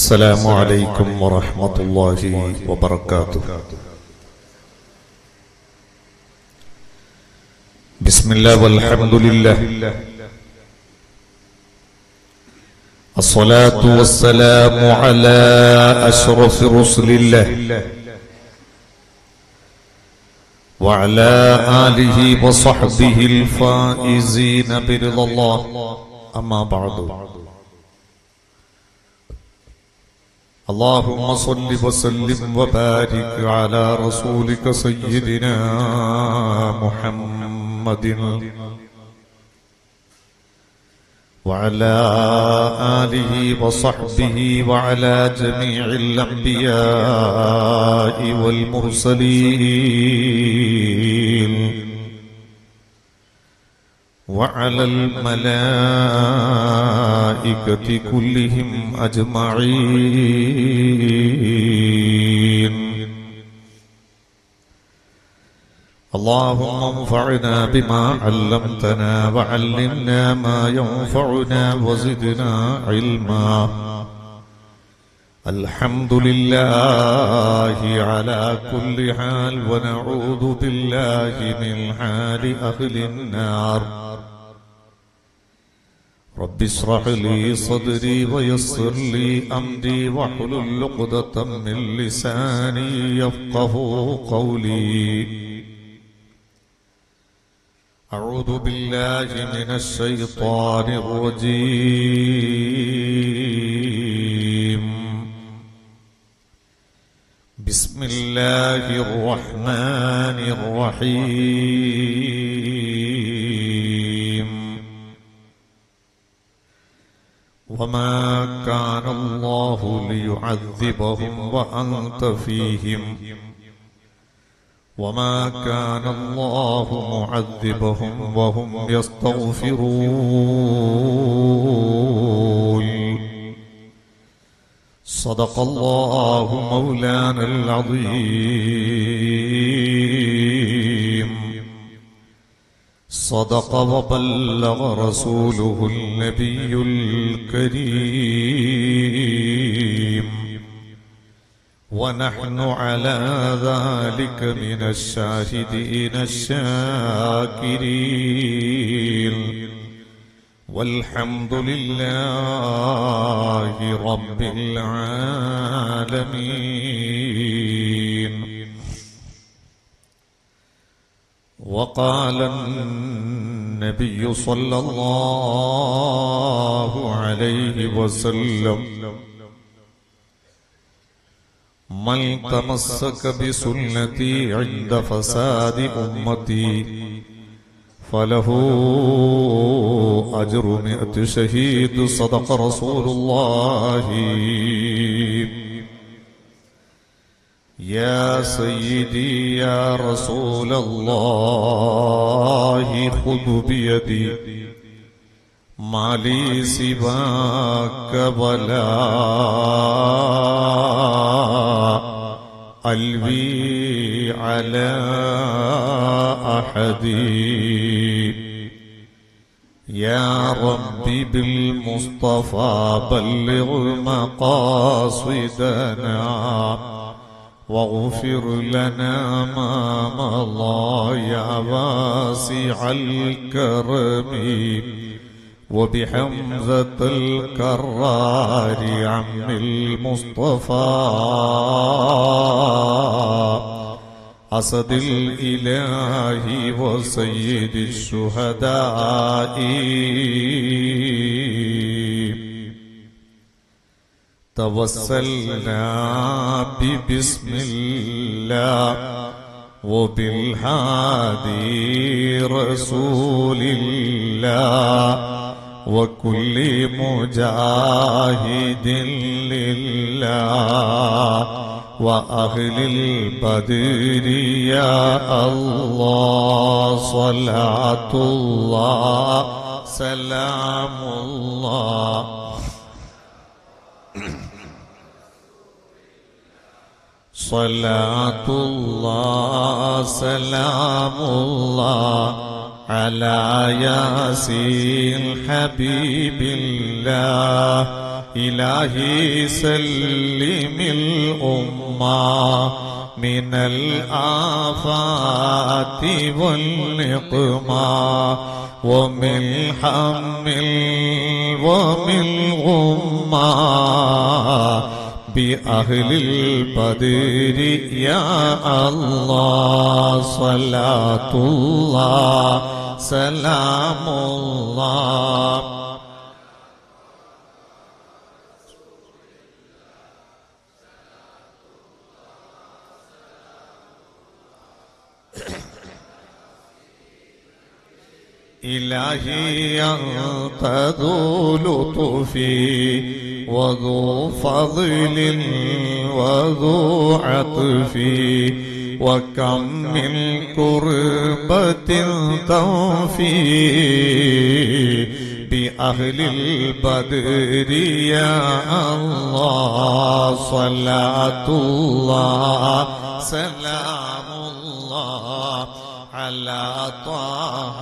السلام عليكم ورحمة الله وبركاته بسم الله والحمد لله الصلاة والسلام على أشرف رسل الله وعلى آله وصحبه الفائزين برضا الله أما بعد اللهم صل وسلم وبارك على رسولك سيدنا محمد وعلى آله وصحبه وعلى جميع الأنبياء والمرسلين وعلى الملائكة كلهم أجمعين اللهم انفعنا بما علمتنا وعلمنا ما ينفعنا وزدنا علما الحمد لله على كل حال ونعوذ بالله من حال أهل النار رب اشرح لي صدري ويسر لي أمري واحلل عقدة من لساني يفقه قولي أعوذ بالله من الشيطان الرجيم بسم الله الرحمن الرحيم وما كان الله ليعذبهم وأنت فيهم وما كان الله معذبهم وهم يستغفرون صدق الله مولانا العظيم صدق وبلغ رسوله النبي الكريم ونحن على ذلك من الشاهدين الشاكرين والحمد لله رب العالمين وقال النبي صلى الله عليه وسلم من تمسك بسنتي عند فساد أمتي فله أجر مئة شهيد صدق رسول الله يا سيدي يا رسول الله خذ بيدي ما لي سواك ولا ألوي على أحد يا ربي بالمصطفى بلغ مقاصدنا واغفر لنا ما مضى يا واسع الكرم وبحمزة الكرار عم المصطفى أسد الإله وسيد الشهداء توسلنا ببسم الله وبالهادي رسول الله وكل مجاهد لله وأهل البدر يا الله صلاة الله سلام الله صلاة الله سلام الله على ياسين حبيب الله إلهي سلم الأمة من الآفات والنقمة ومن حمل ومن غمة بأهل البدر يا الله صلاة الله سلام الله إلهي أنت ذو لطفي وذو فضل وذو عطف وكم من كربة تنفي بأهل البدر يا الله صلاة الله سلام الله على طه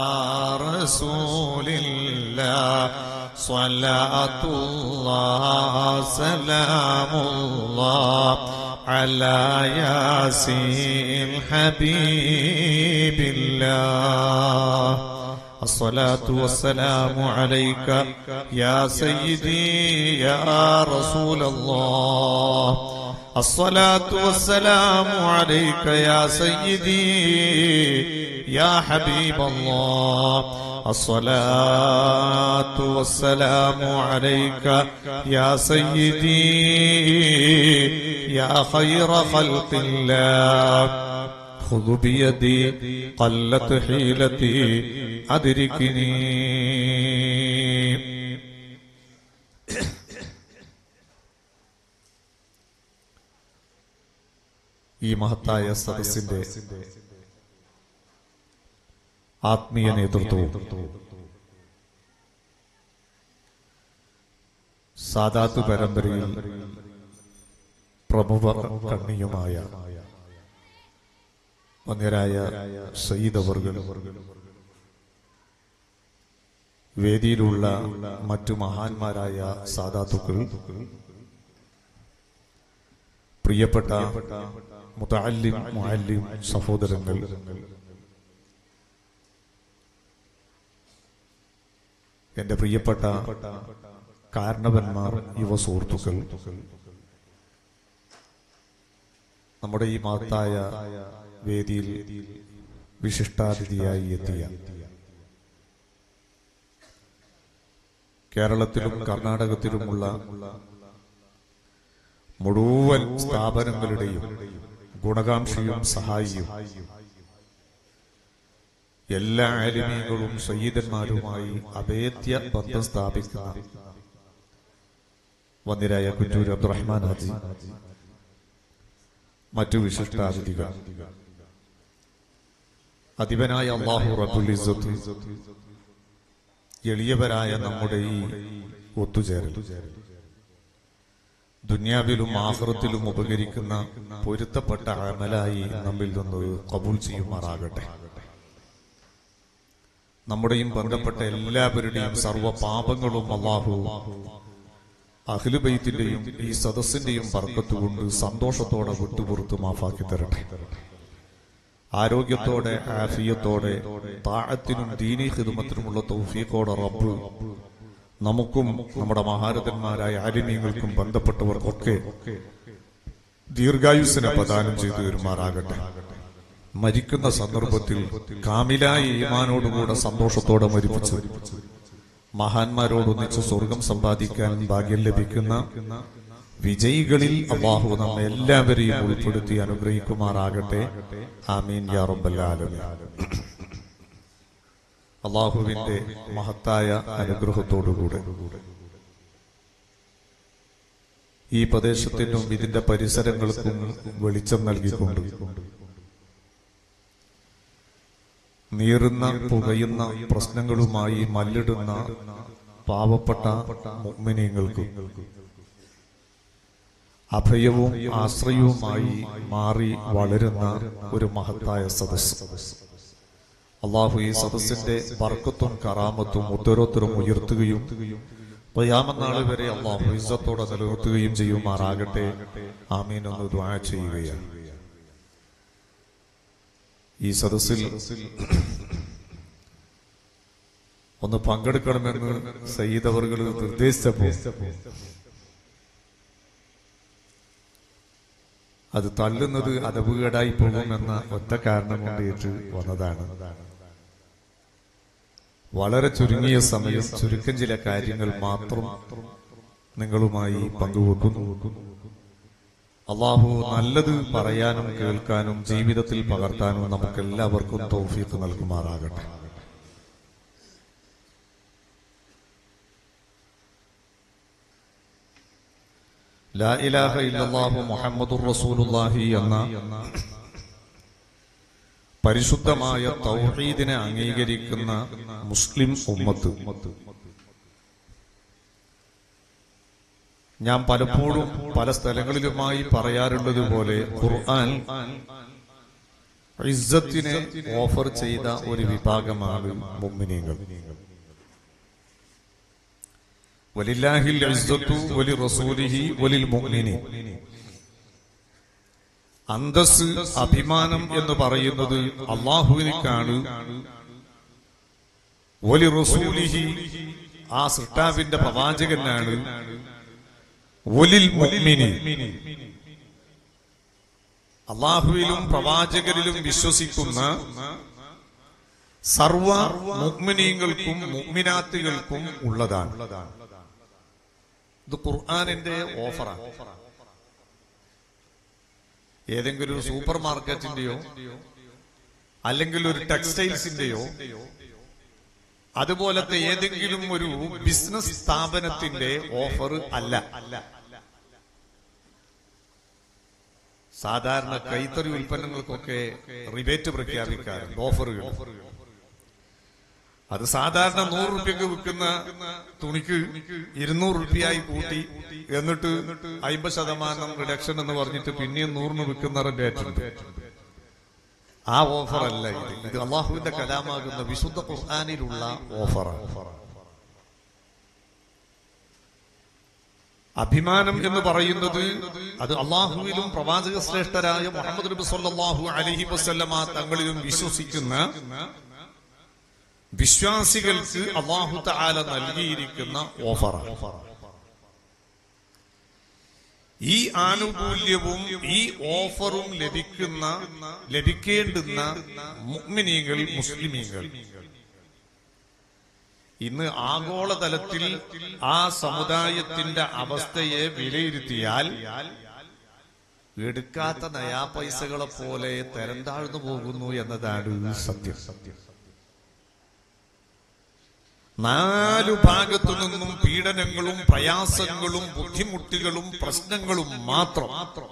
رسول الله صلاة الله سلام الله على ياسين حبيب الله الصلاة والسلام عليك يا سيدي يا رسول الله الصلاة والسلام عليك يا سيدي يا حبيب الله الصلاة والسلام عليك يا سيدي يا خير خلق الله خذ بيدي قلت حيلتي أدركني ഈ മഹത്തായ സദസ്സിന്റെ ആത്മീയ നേതൃത്വവും സാദാത്ത് പരമ്പരയിൽ പ്രമുഖ കണ്ണിയുമായ വന്യരായ സയ്യിദ് അവർകൾ വേദിയിലുള്ള മറ്റു മഹാന്മാരായ സാദാത്തുക്കൾ പ്രിയപ്പെട്ട മുതല്ലിം മുഅല്ലിം സഹോദരങ്ങൾ എന്റെ പ്രിയപ്പെട്ട കാരണവന്മാർ യുവ സുഹൃത്തുക്കൾ നമ്മുടെ ഈ മഹത്തായ വേദിയിൽ വിശിഷ്ടാതിഥിയായി എത്തിയ കേരളത്തിലും കർണാടകത്തിലുമുള്ള മുഴുവൻ സ്ഥാപനങ്ങളുടെയും ഗുണകാംക്ഷിയും സഹായിയും എല്ലാ ആലിമീകളും സയ്യിദന്മാരുമായി അഭേദ്യ ബന്ധം സ്ഥാപിക്കുന്ന വന്നിരായ കുറ്റൂർ അബ്ദുറഹ്മാൻ ഹാജി മറ്റു വിശിഷ്ടാതിഥികൾ അധിപനായ അള്ളാഹു റബുൽ ഇസ്സത്ത് എളിയവരായ നമ്മുടെ ഈ ഒത്തുചേരൽ ദുന്യാവിലും ആഹ്റത്തിലും ഉപകരിക്കുന്ന പൊരുത്തപ്പെട്ട അമലായി നമ്മിൽ നിന്ന് കബൂൽ ചെയ്യുമാറാകട്ടെ നമ്മുടെയും ബന്ധപ്പെട്ട എല്ലാവരുടെയും സർവ്വ പാപങ്ങളും അള്ളാഹു അഖിലുബൈത്തിന്റെയും ഈ സദസ്സിന്റെയും പറക്കത്തുകൊണ്ട് സന്തോഷത്തോടെ വിട്ടുപുറത്ത് മാഫാക്കി തരട്ടെ ആരോഗ്യത്തോടെ ആഫിയത്തോടെ താഴത്തിനും ദീനീ ഹിദുമത്തിനുമുള്ള തൗഫീഖോടെ റബ്ബ് നമുക്കും നമ്മുടെ മഹാരഥന്മാരായ ആലിമീങ്ങൾക്കും ബന്ധപ്പെട്ടവർക്കൊക്കെ ദീർഘായുസിനെ പ്രദാനം ചെയ്തു വരുമാറാകട്ടെ മരിക്കുന്ന സന്ദർഭത്തിൽ കാമിലായ ഈമാനോടുകൂടെ സന്തോഷത്തോടെ മരിപ്പിച്ചു മഹാന്മാരോടൊന്നിച്ച് സ്വർഗം സമ്പാദിക്കാൻ ഭാഗ്യം ലഭിക്കുന്ന വിജയികളിൽ അള്ളാഹു നമ്മെ എല്ലാവരെയും ഉൾപ്പെടുത്തി അനുഗ്രഹിക്കുമാറാകട്ടെ ആമീൻ യാ റബ്ബൽ ആലമീൻ അള്ളാഹുവിന്റെ മഹത്തായ അനുഗ്രഹത്തോടുകൂടെ ഈ പ്രദേശത്തിനും ഇതിന്റെ പരിസരങ്ങൾക്കും വെളിച്ചം നൽകിക്കൊണ്ട് നീറുന്ന പുകയുന്ന പ്രശ്നങ്ങളുമായി മല്ലിടുന്ന പാവപ്പെട്ട മുഗ്മിനീങ്ങൾക്ക് അഭയവും ആശ്രയവുമായി മാറി വളരുന്ന ഒരു മഹത്തായ സദസ്സ് അള്ളാഹു ഈ സദസ്സിന്റെ ബർക്കത്തും കറാമത്തും ഉത്തരോത്തരം ഉയർത്തുകയും ഖിയാമത്ത് വരെ അള്ളാഹു ഇസ്സത്തോടെ നിലനിർത്തുകയും ചെയ്യുമാറാകട്ടെ ആമീൻ എന്ന് ദ്വാ ചെയ്യുകയാണ് ഈ സദസ്സിൽ ഒന്ന് പങ്കെടുക്കണമെന്ന് സയ്യിദ് അവർകൾ നിർദ്ദേശിച്ചപ്പോ അത് തള്ളുന്നത് അതവുകേടായി പോകുമെന്ന ഒറ്റ കാരണം കൊണ്ട് ഏറ്റ് വന്നതാണ് വളരെ ചുരുങ്ങിയ സമയം ചുരുക്കം ചില കാര്യങ്ങൾ മാത്രം നിങ്ങളുമായി പങ്കുവെക്കുന്നു അള്ളാഹു നല്ലത് പറയാനും കേൾക്കാനും ജീവിതത്തിൽ പകർത്താനും നമുക്ക് എല്ലാവർക്കും തൗഫീത്ത് നൽകുമാറാകട്ടെ ലാ ഇലാഹ ഇല്ലല്ലാഹു മുഹമ്മദുർ റസൂലുള്ളാഹി എന്ന പരിശുദ്ധമായ തൗഹീദിനെ അംഗീകരിക്കുന്ന മുസ്ലിം ഉമ്മത്ത് ഞാൻ പലപ്പോഴും പല സ്ഥലങ്ങളിലുമായി പറയാറുള്ളത് പോലെ ഖുർആൻ ഇസ്സത്തിനെ ഓഫർ ചെയ്ത ഒരു വിഭാഗമാണ് മുമ്മിനീങ്ങൾ വലില്ലാഹിൽ ഇസ്സത്തു വലി റസൂലിഹി വലിൽ മുഅ്മിനീൻ അന്തസ് അഭിമാനം എന്ന് പറയുന്നത് അള്ളാഹുവിനേക്കാണ് വലി റസൂലിഹി ആ സൃഷ്ടാവിന്റെ പ്രവാചകനാണ് വലിൽ മുഅ്മിനി അള്ളാഹുവിലും പ്രവാചകരിലും വിശ്വസിക്കുന്ന സർവ മുഗ്മിനീങ്ങൾക്കും മുഗ്മിനാത്തുകൾക്കും ഉള്ളതാണ് ഇത് ഖുർആാനിന്റെ ഓഫറാണ് ഏതെങ്കിലും ഒരു സൂപ്പർ മാർക്കറ്റിന്റെയോ അല്ലെങ്കിൽ ഒരു ടെക്സ്റ്റൈൽസിന്റെയോ അതുപോലത്തെ ഏതെങ്കിലും ഒരു ബിസിനസ് സ്ഥാപനത്തിന്റെ ഓഫർ അല്ല സാധാരണ കൈത്തറി ഉൽപ്പന്നങ്ങൾക്കൊക്കെ റിബേറ്റ് പ്രഖ്യാപിക്കാറുണ്ട് ഓഫറുകൾ അത് സാധാരണ നൂറ് റുപ്യക്ക് വിൽക്കുന്ന തുണിക്ക് ഇരുന്നൂറ് റുപ്യായി കൂട്ടി എന്നിട്ട് അമ്പത് ശതമാനം റിഡക്ഷൻ എന്ന് പറഞ്ഞിട്ട് പിന്നെയും നൂറിന് വിൽക്കുന്ന റേറ്റ് ഉണ്ട് ആ ഓഫർ അല്ല ഇത് ഇത് അള്ളാഹുവിന്റെ കലാമാകുന്ന വിശുദ്ധ ഖുർആാനിലുള്ള ഓഫറാണ് അഭിമാനം എന്ന് പറയുന്നത് അത് അള്ളാഹുവിലും പ്രവാചക ശ്രേഷ്ഠരായ മുഹമ്മദ് നബി സല്ലല്ലാഹു അലൈഹി വസല്ലമ തങ്ങളിലും വിശ്വസിക്കുന്ന വിശ്വാസികൾക്ക് അള്ളാഹു തആല നൽകിയിരിക്കുന്ന ഓഫറാണ് ഈ ആനുകൂല്യവും ഈ ഓഫറും ലഭിക്കുന്ന ലഭിക്കേണ്ടുന്ന മുഅ്മിനീങ്ങൾ മുസ്ലിമീങ്ങൾ ഇന്ന് ആഗോളതലത്തിൽ ആ സമുദായത്തിന്റെ അവസ്ഥയെ വിലയിരുത്തിയാൽ എടുക്കാത്ത നയാ പൈസകളെ പോലെ തരം താഴ്ന്നു പോകുന്നു എന്നതാണ് സത്യം സത്യം നാലു ഭാഗത്തു നിന്നും പീഡനങ്ങളും പ്രയാസങ്ങളും ബുദ്ധിമുട്ടുകളും പ്രശ്നങ്ങളും മാത്രം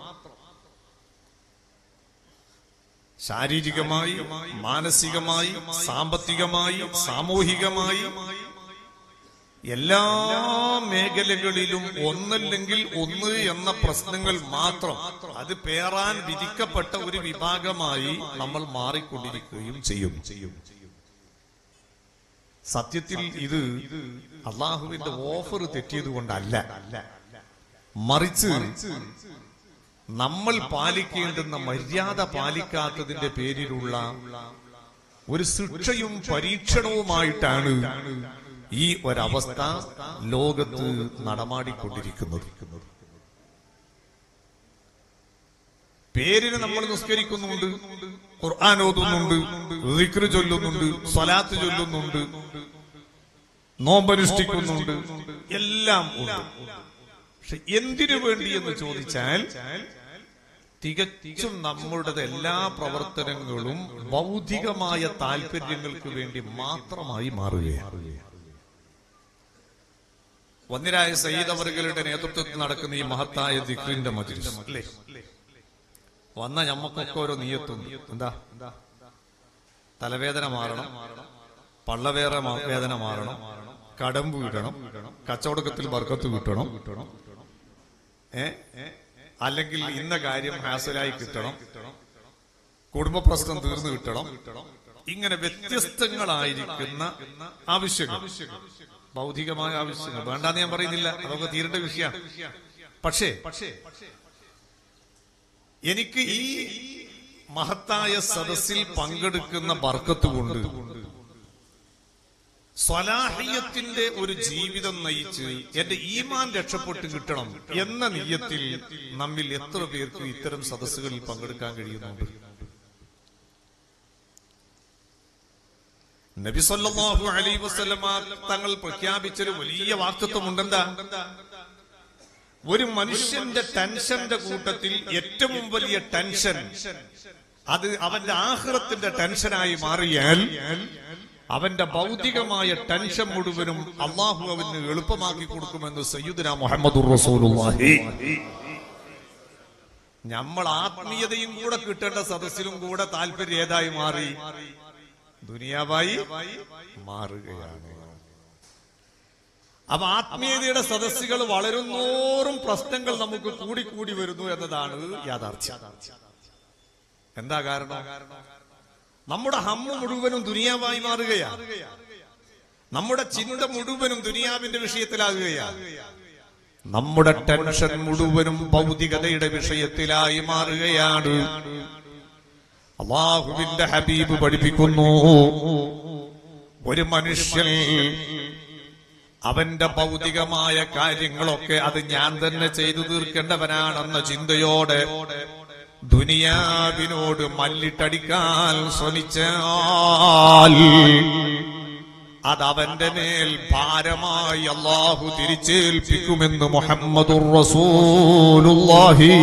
ശാരീരികമായി മാനസികമായി സാമ്പത്തികമായി സാമൂഹികമായി എല്ലാ മേഖലകളിലും ഒന്നല്ലെങ്കിൽ ഒന്ന് എന്ന പ്രശ്നങ്ങൾ മാത്രം അത് പേറാൻ വിധിക്കപ്പെട്ട ഒരു വിഭാഗമായി നമ്മൾ മാറിക്കൊണ്ടിരിക്കുകയും ചെയ്യും ചെയ്യും സത്യത്തിൽ ഇത് അള്ളാഹുവിന്റെ ഓഫർ തെറ്റിയത് കൊണ്ടല്ല മറിച്ച് നമ്മൾ പാലിക്കേണ്ടുന്ന മര്യാദ പാലിക്കാത്തതിന്റെ പേരിലുള്ള ഒരു ശിക്ഷയും പരീക്ഷണവുമായിട്ടാണ് ഈ ഒരവസ്ഥ ലോകത്ത് നടമാടിക്കൊണ്ടിരിക്കുന്നത് പേരിന് നമ്മൾ നിസ്കരിക്കുന്നുണ്ട് ഖുർആൻ ഓതുന്നുണ്ട് ദിക്റ് ചൊല്ലുന്നുണ്ട് സ്വലാത്ത് ചൊല്ലുന്നുണ്ട് നോമ്പനുഷ്ഠിക്കുന്നുണ്ട് എല്ലാം ഉണ്ട് പക്ഷെ എന്തിനു വേണ്ടി എന്ന് ചോദിച്ചാൽ തികച്ചും നമ്മളുടെ എല്ലാ പ്രവർത്തനങ്ങളും ഭൗതികമായ താല്പര്യങ്ങൾക്ക് വേണ്ടി മാത്രമായി മാറുകയാണ് വന്നിരായ സയ്യിദ് അവറുകളുടെ നേതൃത്വത്തിൽ നടക്കുന്ന ഈ മഹത്തായ ദിക്റിന്റെ മജിലിസ് അല്ലേ വന്ന ഞമ്മക്കൊക്കെ ഓരോ നീയത്തുണ്ട് എന്താ തലവേദന മാറണം പള്ളവേറെ മാ- വേദന മാറണം കടമ്പ് കിട്ടണം കച്ചവടക്കത്തിൽ ബർക്കത്ത് കിട്ടണം ഏ അല്ലെങ്കിൽ ഇന്ന കാര്യം ഹാസലായി കിട്ടണം കുടുംബ പ്രശ്നം തീർന്നു കിട്ടണം ഇങ്ങനെ വ്യത്യസ്തങ്ങളായിരിക്കുന്ന ആവശ്യങ്ങൾ ഭൗതികമായ ആവശ്യങ്ങൾ വേണ്ടാന്ന് ഞാൻ പറയുന്നില്ല അതൊക്കെ തീരേണ്ട വിഷയമാണ് പക്ഷേ എനിക്ക് ഈ മഹത്തായ സദസ്സിൽ പങ്കെടുക്കുന്ന ബർക്കത്ത് കൊണ്ട് സ്വലാഹിയത്തിന്റെ ഒരു ജീവിതം നയിച്ച് എന്റെ ഈമാൻ രക്ഷപ്പെട്ട് കിട്ടണം എന്ന നീയത്തിൽ നമ്മിൽ എത്ര പേർക്ക് ഇത്തരം സദസ്സുകളിൽ പങ്കെടുക്കാൻ കഴിയുന്നുണ്ട് നബി സല്ലല്ലാഹു അലൈഹി വസല്ലമ തങ്ങൾ പ്രഖ്യാപിച്ചൊരു വലിയ വാക്തത്വമുണ്ടെന്താ ഒരു മനുഷ്യന്റെ ടെൻഷന്റെ കൂട്ടത്തിൽ ഏറ്റവും വലിയ ടെൻഷൻ അത് അവന്റെ ആഹ്റത്തിന്റെ ടെൻഷനായി മാറിയാൽ അവന്റെ ഭൗതികമായ ടെൻഷൻ മുഴുവനും അള്ളാഹു അവന് എളുപ്പമാക്കി കൊടുക്കുമെന്ന് സയ്യിദുന മുഹമ്മദ് റസൂലുള്ളാഹി നമ്മൾ ആത്മീയതയും കൂടെ കിട്ടേണ്ട സദസ്സിലും കൂടെ താല്പര്യം ഏതായി മാറി ദുനിയാവായി മാറുകയാണ് അപ്പൊ ആത്മീയതയുടെ സദസ്സുകൾ വളരുന്നോറും പ്രശ്നങ്ങൾ നമുക്ക് കൂടി കൂടി വരുന്നു എന്നതാണ് യാഥാർത്ഥ്യം എന്താ കാരണം നമ്മുടെ ഹമ്മ മുഴുവനും ദുനിയാവായി മാറുകയാണ് നമ്മുടെ ചിന്ത മുഴുവനും ദുനിയാവിന്റെ വിഷയത്തിലാകുകയാണ് നമ്മുടെ ടെൻഷൻ മുഴുവനും ഭൗതികതയുടെ വിഷയത്തിലായി മാറുകയാണ് അള്ളാഹുവിന്റെ ഹബീബ് പഠിപ്പിക്കുന്നു ഒരു മനുഷ്യൻ അവന്റെ ഭൗതികമായ കാര്യങ്ങളൊക്കെ അത് ഞാൻ തന്നെ ചെയ്തു തീർക്കേണ്ടവനാണെന്ന ചിന്തയോടെ ദുനിയാവിനോട് മല്ലിട്ടടിക്കാൻ ശ്രമിച്ചാൽ അത് അവന്റെ മേൽ ഭാരമായി അള്ളാഹു തിരിച്ചേൽപ്പിക്കുമെന്ന് മുഹമ്മദുർ റസൂലുള്ളാഹി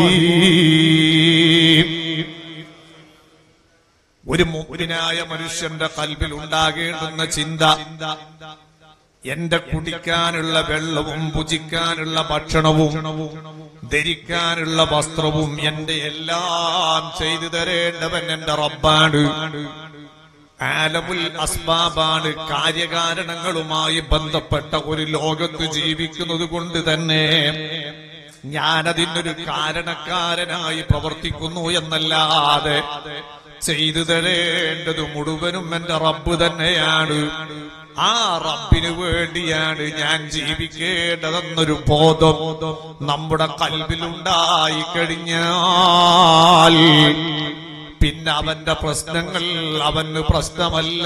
ഒരു മുഗ്നായ മനുഷ്യന്റെ കൽബിൽ ഉണ്ടാകേണ്ടുന്ന ചിന്ത എന്റെ കുടിക്കാനുള്ള വെള്ളവും ഭുജിക്കാനുള്ള ഭക്ഷണവും ധരിക്കാനുള്ള വസ്ത്രവും എന്റെ എല്ലാം ചെയ്തു തരേണ്ടവൻ എന്റെ റബ്ബാണ് ആലമുൽ അസ്ബാബാണ് കാര്യകാരണങ്ങളുമായി ബന്ധപ്പെട്ട ഒരു ലോകത്ത് ജീവിക്കുന്നത് കൊണ്ട് തന്നെ ഞാനതിനൊരു കാരണക്കാരനായി പ്രവർത്തിക്കുന്നു എന്നല്ലാതെ ചെയ്തു തരേണ്ടത് മുഴുവനും എന്റെ റബ്ബ് തന്നെയാണ് ആ റബ്ബിന് വേണ്ടിയാണ് ഞാൻ ജീവിക്കേണ്ടതെന്നൊരു ബോധം നമ്മുടെ കൽവിലുണ്ടായി കഴിഞ്ഞാൽ പിന്നെ അവന്റെ പ്രശ്നങ്ങൾ അവന് പ്രശ്നമല്ല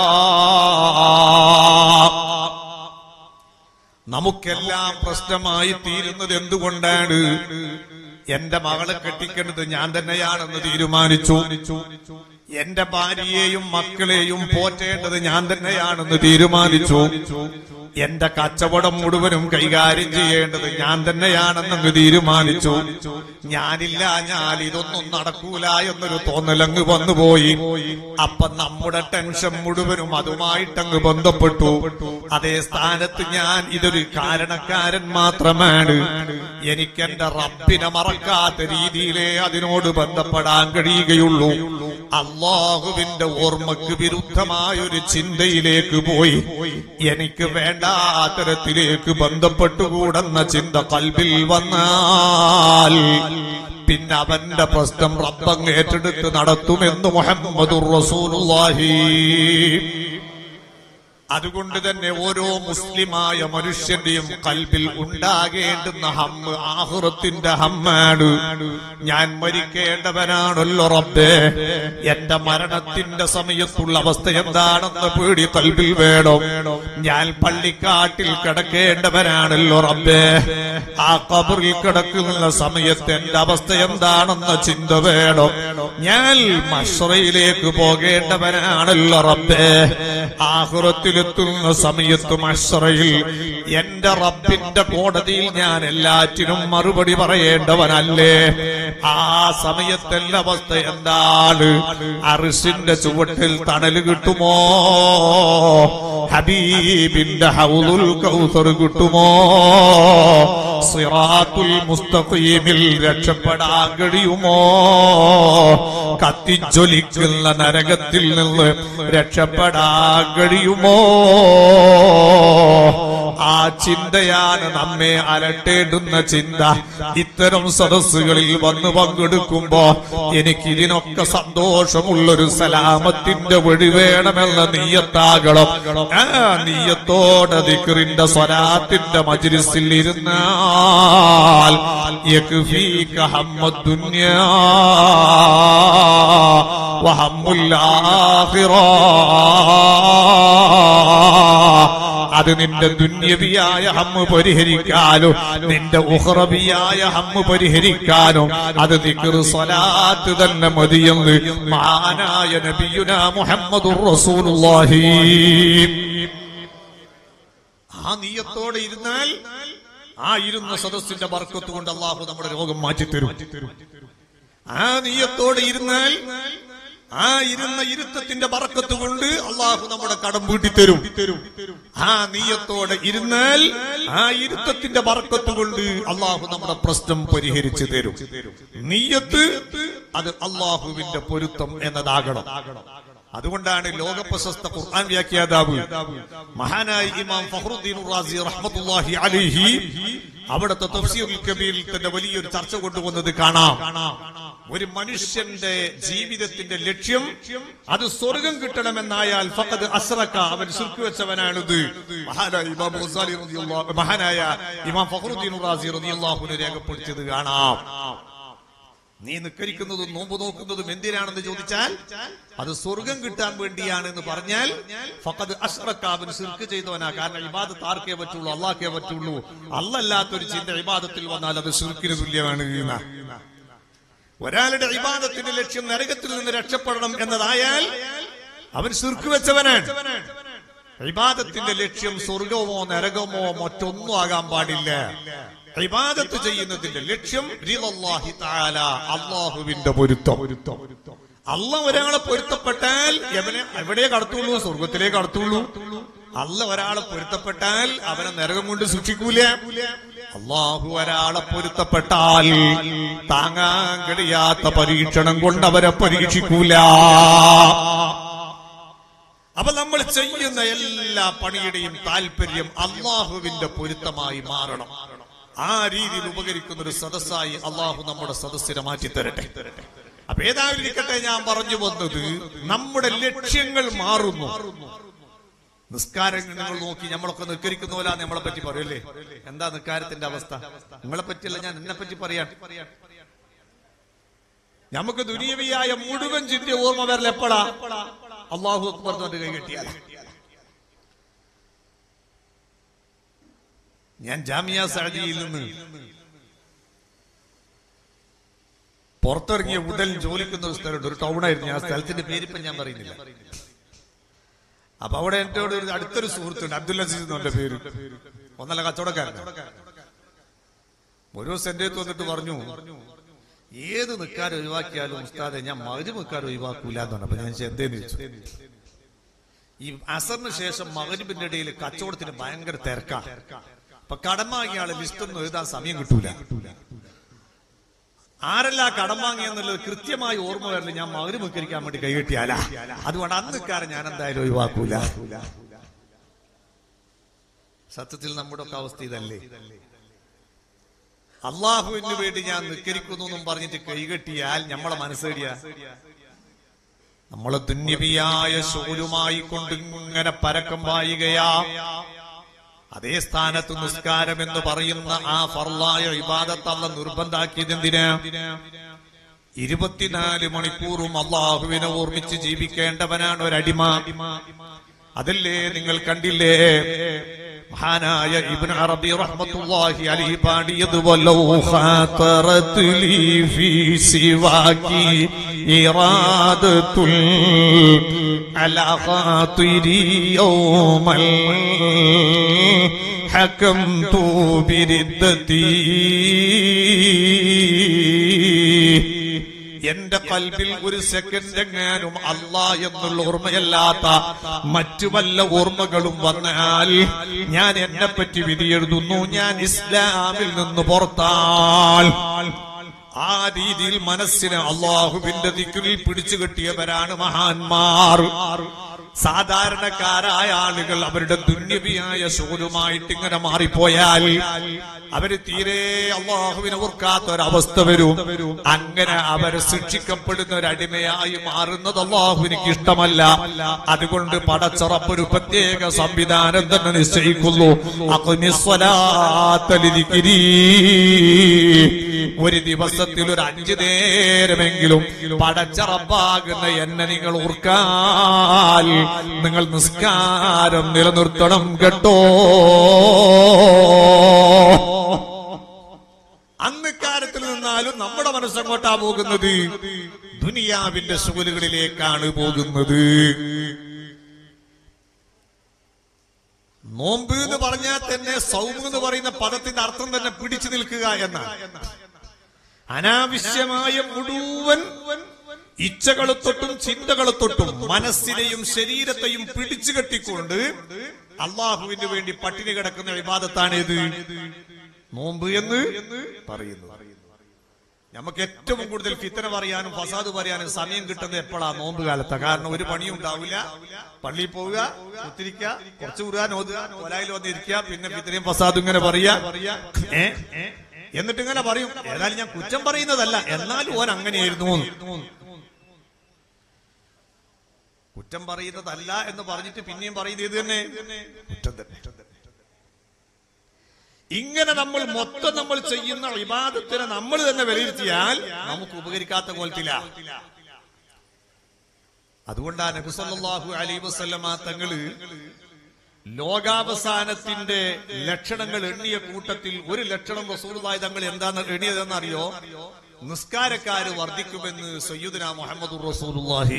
നമുക്കെല്ലാം പ്രശ്നമായി തീരുന്നത് എന്തുകൊണ്ടാണ് എന്റെ മകളെ കെട്ടിക്കേണ്ടത് ഞാൻ തന്നെയാണെന്ന് തീരുമാനിച്ചു എന്റെ ഭാര്യയെയും മക്കളെയും പോറ്റേണ്ടത് ഞാൻ തന്നെയാണെന്ന് തീരുമാനിച്ചു എന്റെ കച്ചവടം മുഴുവനും കൈകാര്യം ചെയ്യേണ്ടത് ഞാൻ തന്നെയാണെന്നങ്ങ് തീരുമാനിച്ചു ഞാനില്ല ഞാൻ ഇതൊന്നും നടക്കൂല എന്നൊരു തോന്നലങ്ങ് വന്നുപോയി അപ്പൊ നമ്മുടെ ടെൻഷൻ മുഴുവനും അതുമായിട്ടങ്ങ് ബന്ധപ്പെട്ടു അതേ സ്ഥാനത്ത് ഞാൻ ഇതൊരു കാരണക്കാരൻ മാത്രമാണ് എനിക്ക് എന്റെ റബ്ബിനെ മറക്കാത്ത രീതിയിലേ അതിനോട് ബന്ധപ്പെടാൻ കഴിയുകയുള്ളൂ അള്ളാഹുവിന്റെ ഓർമ്മക്ക് വിരുദ്ധമായ ഒരു ചിന്തയിലേക്ക് പോയി എനിക്ക് വേണ്ടാത്തരത്തിലേക്ക് ബന്ധപ്പെട്ടുകൂടെന്ന ചിന്ത കൽബിൽ വന്നാൽ പിന്നെ അവന്റെ പ്രശ്നം റബ്ബങ് ഏറ്റെടുത്ത് നടത്തുമെന്ന് മുഹമ്മദുർ റസൂലുള്ളാഹി അതുകൊണ്ട് തന്നെ ഓരോ മുസ്ലിമായ മനുഷ്യന്റെയും കൽബിൽ ഉണ്ടാകേണ്ടുന്ന ഹമ്മ് ആഹുറത്തിന്റെ ഹമ്മാണ് ഞാൻ മരിക്കേണ്ടവനാണല്ലോ റബ്ബേ എന്റെ മരണത്തിന്റെ സമയത്തുള്ള അവസ്ഥ എന്താണെന്ന് പേടി കൽബിൽ വേണം ഞാൻ പള്ളിക്കാട്ടിൽ കിടക്കേണ്ടവനാണല്ലോ റബ്ബേ ആ കബറിൽ കിടക്കുന്ന സമയത്ത് എന്റെ അവസ്ഥ എന്താണെന്ന ചിന്ത വേണം ഞാൻ മഷ്റയിലേക്ക് പോകേണ്ടവനാണല്ലോ റബ്ബേ ആഹുറത്തിലെത്തുന്ന സമയത്ത് മഷ്റയിൽ എന്റെ റബ്ബിന്റെ കോടതിയിൽ ഞാൻ എല്ലാറ്റിനും മറുപടി പറയേണ്ടവനല്ലേ ആ സമയത്തെല്ലാം അവസ്ഥ എന്താണ് അറിസിന്റെ ചുവട്ടിൽ തണല് കിട്ടുമോ ഹബീബിന്റെ ഹൗലുൽ കൗസർ കിട്ടുമോ സിറാത്തുൽ മുസ്തഖീമിൽ രക്ഷപ്പെടാൻ കഴിയുമോ കത്തിജ്വലിക്കുന്ന നരകത്തിൽ നിന്ന് രക്ഷപ്പെടാൻ കഴിയുമോ ആ ചിന്തയാണ് നമ്മെ അലട്ടേണ്ടുന്ന ചിന്ത ഇത്തരം സദസ്സുകളിൽ വന്ന് പങ്കെടുക്കുമ്പോ എനിക്ക് ഇതിനൊക്കെ സന്തോഷമുള്ളൊരു സലാമത്തിന്റെ വഴി വേണമെന്ന നീയത്താകണം ആ നീയത്തോടെ ദിക്റിന്റെ സ്വലാത്തിന്റെ മജ്ലിസിൽ ഇരുന്നാൽ യക്ഫീക ഹമ്മദ്ദുന്യാ വഹമ്മുൽ ആഖിറ അത് നിന്റെ ദുന്യവിയായ ഹമ്മ് പരിഹരിക്കാനും നിന്റെ ഉഹ്റബിയായ ഹമ്മ് പരിഹരിക്കാനും അത് ദിക്ർ സ്വലാത്ത് തന്നെ മതിയെന്ന് മഹാനായ നബിയുന മുഹമ്മദുർ റസൂലുള്ളാഹി ആ നീയത്തോടെ ഇരുന്നാൽ ആ ഇരുന്ന സദസ്സിന്റെ ബർക്കത്ത് കൊണ്ട് അള്ളാഹു നമ്മുടെ രോഗം മാറ്റിത്തരും ആ നീയത്തോടെ ഇരുന്നാൽ ആ ഇരുന്ന ഇരുത്തത്തിന്റെ ബറക്കത്ത് കൊണ്ട് അള്ളാഹു നമ്മുടെ കടം വീട്ടിത്തരും ആ നീയത്തോടെ ഇരുന്നാൽ ആ ഇരുത്തത്തിന്റെ ബറക്കത്ത് കൊണ്ട് അള്ളാഹു നമ്മുടെ പ്രശ്നം പരിഹരിച്ചു തരും നീയത്ത് അത് അള്ളാഹുവിന്റെ പൊരുത്തം എന്നതാകണം അതുകൊണ്ടാണ് ലോക പ്രശസ്ത ഖുർആൻ വ്യാഖ്യാതാവ് മഹാനായ ഇമാം ഫഖറുദ്ദീൻ റാസി റഹ്മത്തുള്ളാഹി അലൈഹി അവിടുത്തെ തഫ്സീറുൽ കബീറിൽ തന്നെ വലിയൊരു ചർച്ച കൊണ്ടുവന്നത് കാണാം ഒരു മനുഷ്യന്റെ ജീവിതത്തിന്റെ ലക്ഷ്യം അത് സ്വർഗം കിട്ടണമെന്നായാൽ ഫഖദ് അസ്റക അവൻ ശിർക്ക് വെച്ചവനാണിത് മഹാനായ ഇമാം ഗസാലി റളിയല്ലാഹു മഹാനായ ഇമാം ഫഖറുദ്ദീൻ റാസി റളിയല്ലാഹു അൻഹു രേഖപ്പെടുത്തിയത് കാണാം നീ നിക്കരിക്കുന്നതും നോമ്പ് നോക്കുന്നതും എന്തിനാണെന്ന് ചോദിച്ചാൽ അത് സ്വർഗം കിട്ടാൻ വേണ്ടിയാണ് എന്ന് പറഞ്ഞാൽ ഫഖദ് അഷ്റക്കാബിന് സിർക്ക് ചെയ്തവനാ കാരണം ഇബാദത്ത് ആർക്കേ പറ്റുള്ളൂ അള്ളാഹ്ക്കേ പറ്റുള്ളൂ അല്ലല്ലാത്തൊരു ചിന്ത ഇബാദത്തിൽ വന്നാൽ അത് സിർക്കിന് തുല്യമാണ് എന്നാ. ഒരാളുടെ ഇബാദത്തിന്റെ ലക്ഷ്യം നരകത്തിൽ നിന്ന് രക്ഷപ്പെടണം എന്നതായാൽ അവൻ സിർക്ക് വെച്ചവനാണ് ഇബാദത്തിന്റെ ലക്ഷ്യം സ്വർഗമോ നരകമോ മറ്റൊന്നും ആകാൻ പാടില്ല ഇബാദത്ത് ചെയ്യുന്നതിന്റെ ലക്ഷ്യം റിളല്ലാഹി തആല അള്ളാഹുവിന്റെ പൊരുത്തം അല്ല ഒരാളെ പൊരുത്തപ്പെട്ടാൽ എവനെ എവിടെ കടത്തുള്ളൂ സ്വർഗത്തിലേ കടത്തുള്ളൂ അല്ല ഒരാളെ പൊരുത്തപ്പെട്ടാൽ അവനെ നരകം കൊണ്ട് സൂക്ഷിക്കൂല അള്ളാഹു ഒരാളെ പൊരുത്തപ്പെട്ടാൽ താങ്ങാൻ കഴിയാത്ത പരീക്ഷണം കൊണ്ട് അവരെ പരീക്ഷിക്കൂല അപ്പൊ നമ്മൾ ചെയ്യുന്ന എല്ലാ പണിയുടെയും താല്പര്യം അള്ളാഹുവിന്റെ പൊരുത്തമായി മാറണം ആ രീതിയിൽ ഉപകരിക്കുന്ന ഒരു സദസ്സായി അള്ളാഹു നമ്മുടെ സദസ്സിനെ മാറ്റി തരട്ടെ അപ്പൊ ഏതായാലും ഇരിക്കട്ടെ ഞാൻ പറഞ്ഞു വന്നത് നമ്മുടെ ലക്ഷ്യങ്ങൾ മാറുന്നു നിസ്കാരം നിങ്ങൾ നോക്കി നമ്മളൊക്കെ നിസ്കരിക്കുന്ന പോലെ നമ്മളെ പറ്റി പറയല്ലേ എന്താ നിസ്കാരത്തിന്റെ അവസ്ഥ നിങ്ങളെ പറ്റിയല്ല ഞാൻ എന്നെ പറ്റി പറയാൻ നമുക്ക് ദുനിയവിയായ മുഴുവൻ ചിന്ത ഓർമ്മ വരൽ എപ്പോഴാ അള്ളാഹു അക്ബർ എന്ന് കൈ കെട്ടിയാൽ ഞാൻ ജാമിയ സഅദിയിൽ നിന്ന് പുറത്തിറങ്ങിയ ഉടൻ ജോലിക്കുന്ന ഒരു സ്ഥലമുണ്ട് ഒരു ടൗണായിരുന്നു ആ സ്ഥലത്തിന്റെ പേരിപ്പം ഞാൻ പറയുന്നില്ല അപ്പൊ അവിടെ എന്റെ ഒരു അടുത്തൊരു സുഹൃത്തുണ്ട് അബ്ദുൽ അസീസ് എന്നെ പേര് ഒന്നല്ല കച്ചവടക്കാരൻ ഒരു ദിവസം എന്റെ അടുത്ത് വന്നിട്ട് പറഞ്ഞു ഏത് നിൽക്കാൻ ഒഴിവാക്കിയാലും ഉസ്താദെ ഞാൻ മകര് നിൽക്കാൻ ഒഴിവാക്കൂല എന്ന് പറഞ്ഞു അപ്പൊ ഞാൻ ചോദിച്ചു, എന്തേന്ന് ചോദിച്ചു ഈ അസറിന് ശേഷം മകരിബിന്റെ ഇടയിൽ കച്ചവടത്തിന് ഭയങ്കര തിരക്കാ അപ്പൊ കടം വാങ്ങിയ ആള് ലിസ്റ്റ് ഒന്നും എഴുതാൻ സമയം കിട്ടൂല ആരെല്ലാം കടം വാങ്ങിയെന്നുള്ളത് കൃത്യമായി ഓർമ്മ വരല് ഞാൻ മകര് മുക്കരിക്കാൻ വേണ്ടി കൈകെട്ടിയാലാ അതുകൊണ്ട് അന്ന് നിൽക്കാറ് ഞാൻ എന്തായാലും ഒഴിവാക്കൂല സത്യത്തിൽ നമ്മുടെ ഒക്കെ അവസ്ഥ ഇതല്ലേ അള്ളാഹുവിന് വേണ്ടി ഞാൻ നിക്കരിക്കുന്നു എന്നും പറഞ്ഞിട്ട് കൈകെട്ടിയാൽ നമ്മളെ മനസ്സേടിയ നമ്മളെ തുന്യവിയായ ശൂലുമായി കൊണ്ട് ഇങ്ങനെ പരക്കം പായുകയാ അതേ സ്ഥാനത്ത് നിസ്കാരം എന്ന് പറയുന്ന ആ ഫർലായ ഇബാദത്ത് അല്ല നിർബന്ധാക്കിയത് എന്തിനാ ഇരുപത്തിനാല് മണിക്കൂറും അള്ളാഹുവിനെ ഓർമ്മിച്ച് ജീവിക്കേണ്ടവനാണ് ഒരടിമ അതല്ലേ നിങ്ങൾ കണ്ടില്ലേ മഹാനായ ഇബ്ൻ അറബി റഹ്മത്തുള്ളാഹി അലൈഹി പാടിയത് വലൗ ഖാതറത് ലീ ഫീ സിവാകി ഇറാദത്തുൽ അലാ ഖാതിരി യൗമൽ حكمت بردتي എന്റെ കൽബിൽ ഒരു സെക്കൻഡ് എങ്ങാനും അല്ല എന്നുള്ള ഓർമ്മയല്ലാത്ത മറ്റു വല്ല ഓർമ്മകളും വന്നാൽ ഞാൻ എന്നെ പറ്റി വിധി എഴുതുന്നു ഞാൻ ഇസ്ലാമിൽ നിന്ന് പുറത്താൽ ആ രീതിയിൽ മനസ്സിനെ അള്ളാഹുവിന്റെ ദിക്കിൽ പിടിച്ചു കെട്ടിയവരാണ് മഹാന്മാർ സാധാരണക്കാരായ ആളുകൾ അവരുടെ ദുന്യവിയായ ശോരുമായിട്ട് ഇങ്ങനെ മാറിപ്പോയാൽ അവര് തീരെ അള്ളാഹുവിനെ ഓർക്കാത്ത ഒരവസ്ഥ വരും അങ്ങനെ അവർ ശിക്ഷിക്കപ്പെടുന്ന ഒരു അടിമയായി മാറുന്നത് അള്ളാഹുവിനിക്ക് ഇഷ്ടമല്ല അതുകൊണ്ട് പടച്ചുറപ്പൊരു പ്രത്യേക സംവിധാനം തന്നെ നിശ്ചയിക്കുന്നു അഖ്മിസ്സലാത്ത ലിദിക്രി. ഒരു ദിവസത്തിൽ ഒരു അഞ്ചു നേരമെങ്കിലും പടച്ചറപ്പാകുന്ന എന്നെ നിങ്ങൾ ഓർക്കാൻ നിങ്ങൾ നിസ്കാരം നിലനിർത്തണം കേട്ടോ അന്ന് കാര്യത്തിൽ നിന്നാലും നമ്മുടെ മനസ്സെങ്ങോട്ടാ പോകുന്നത് ദുനിയാവിന്റെ സുഖലുകളിലേക്കാണ് പോകുന്നത് നോമ്പ് എന്ന് പറഞ്ഞാൽ തന്നെ സൗമ് എന്ന് പറയുന്ന പദത്തിന്റെ അർത്ഥം തന്നെ പിടിച്ചു നിൽക്കുക എന്നാണ് അനാവശ്യമായ മുഴുവൻ ഇച്ഛകളെ തൊട്ടും ചിന്തകളെ തൊട്ടും മനസ്സിനെയും ശരീരത്തെയും പിടിച്ചു കെട്ടിക്കൊണ്ട് അള്ളാഹുവിന് വേണ്ടി പട്ടിണി കിടക്കുന്ന വിവാദത്താണ് ഇത് നോമ്പ് എന്ന് പറയുന്നു നമുക്ക് ഏറ്റവും കൂടുതൽ ഫിത്തന പറയാനും ഫസാദ് പറയാനും സമയം കിട്ടുന്നത് എപ്പോഴാ നോമ്പ് കാലത്താ കാരണം ഒരു പണിയും ഉണ്ടാവില്ല പള്ളിയിൽ പോവുക കുത്തിരിക്കുക കുറച്ച് കുറുകാൻ ഓതുക കൊലായിൽ വന്നിരിക്കുക പിന്നെ ഫിത്തനയും ഫസാദും ഇങ്ങനെ പറയാ ഏ എന്നിട്ട് ഇങ്ങനെ പറയും ഏതായാലും ഞാൻ കുറ്റം പറയുന്നതല്ല എന്നാലും ഓൻ അങ്ങനെയായിരുന്നു എന്ന്. കുറ്റം പറയുന്നതല്ല എന്ന് പറഞ്ഞിട്ട് പിന്നെയും പറയുന്നത് ഇത് തന്നെ കുറ്റം തന്നെ ഇങ്ങനെ നമ്മൾ മൊത്തം നമ്മൾ ചെയ്യുന്ന വിവാദത്തിനെ നമ്മൾ തന്നെ വിലയിരുത്തിയാൽ നമുക്ക് ഉപകരിക്കാത്ത കോലത്തില്ല അതുകൊണ്ടാണ് നബിസല്ലാഹു അലൈ വസല്ലമ തങ്ങള് ലോകാവസാനത്തിന്റെ ലക്ഷണങ്ങൾ എണ്ണിയ കൂട്ടത്തിൽ ഒരു ലക്ഷണം റസൂലുള്ളാഹി തങ്ങൾ എന്താണ് എണ്ണിയതെന്ന് അറിയോ നിസ്കാരക്കാര് വർദ്ധിക്കുമെന്ന് സയ്യിദുന മുഹമ്മദ് റസൂലുള്ളാഹി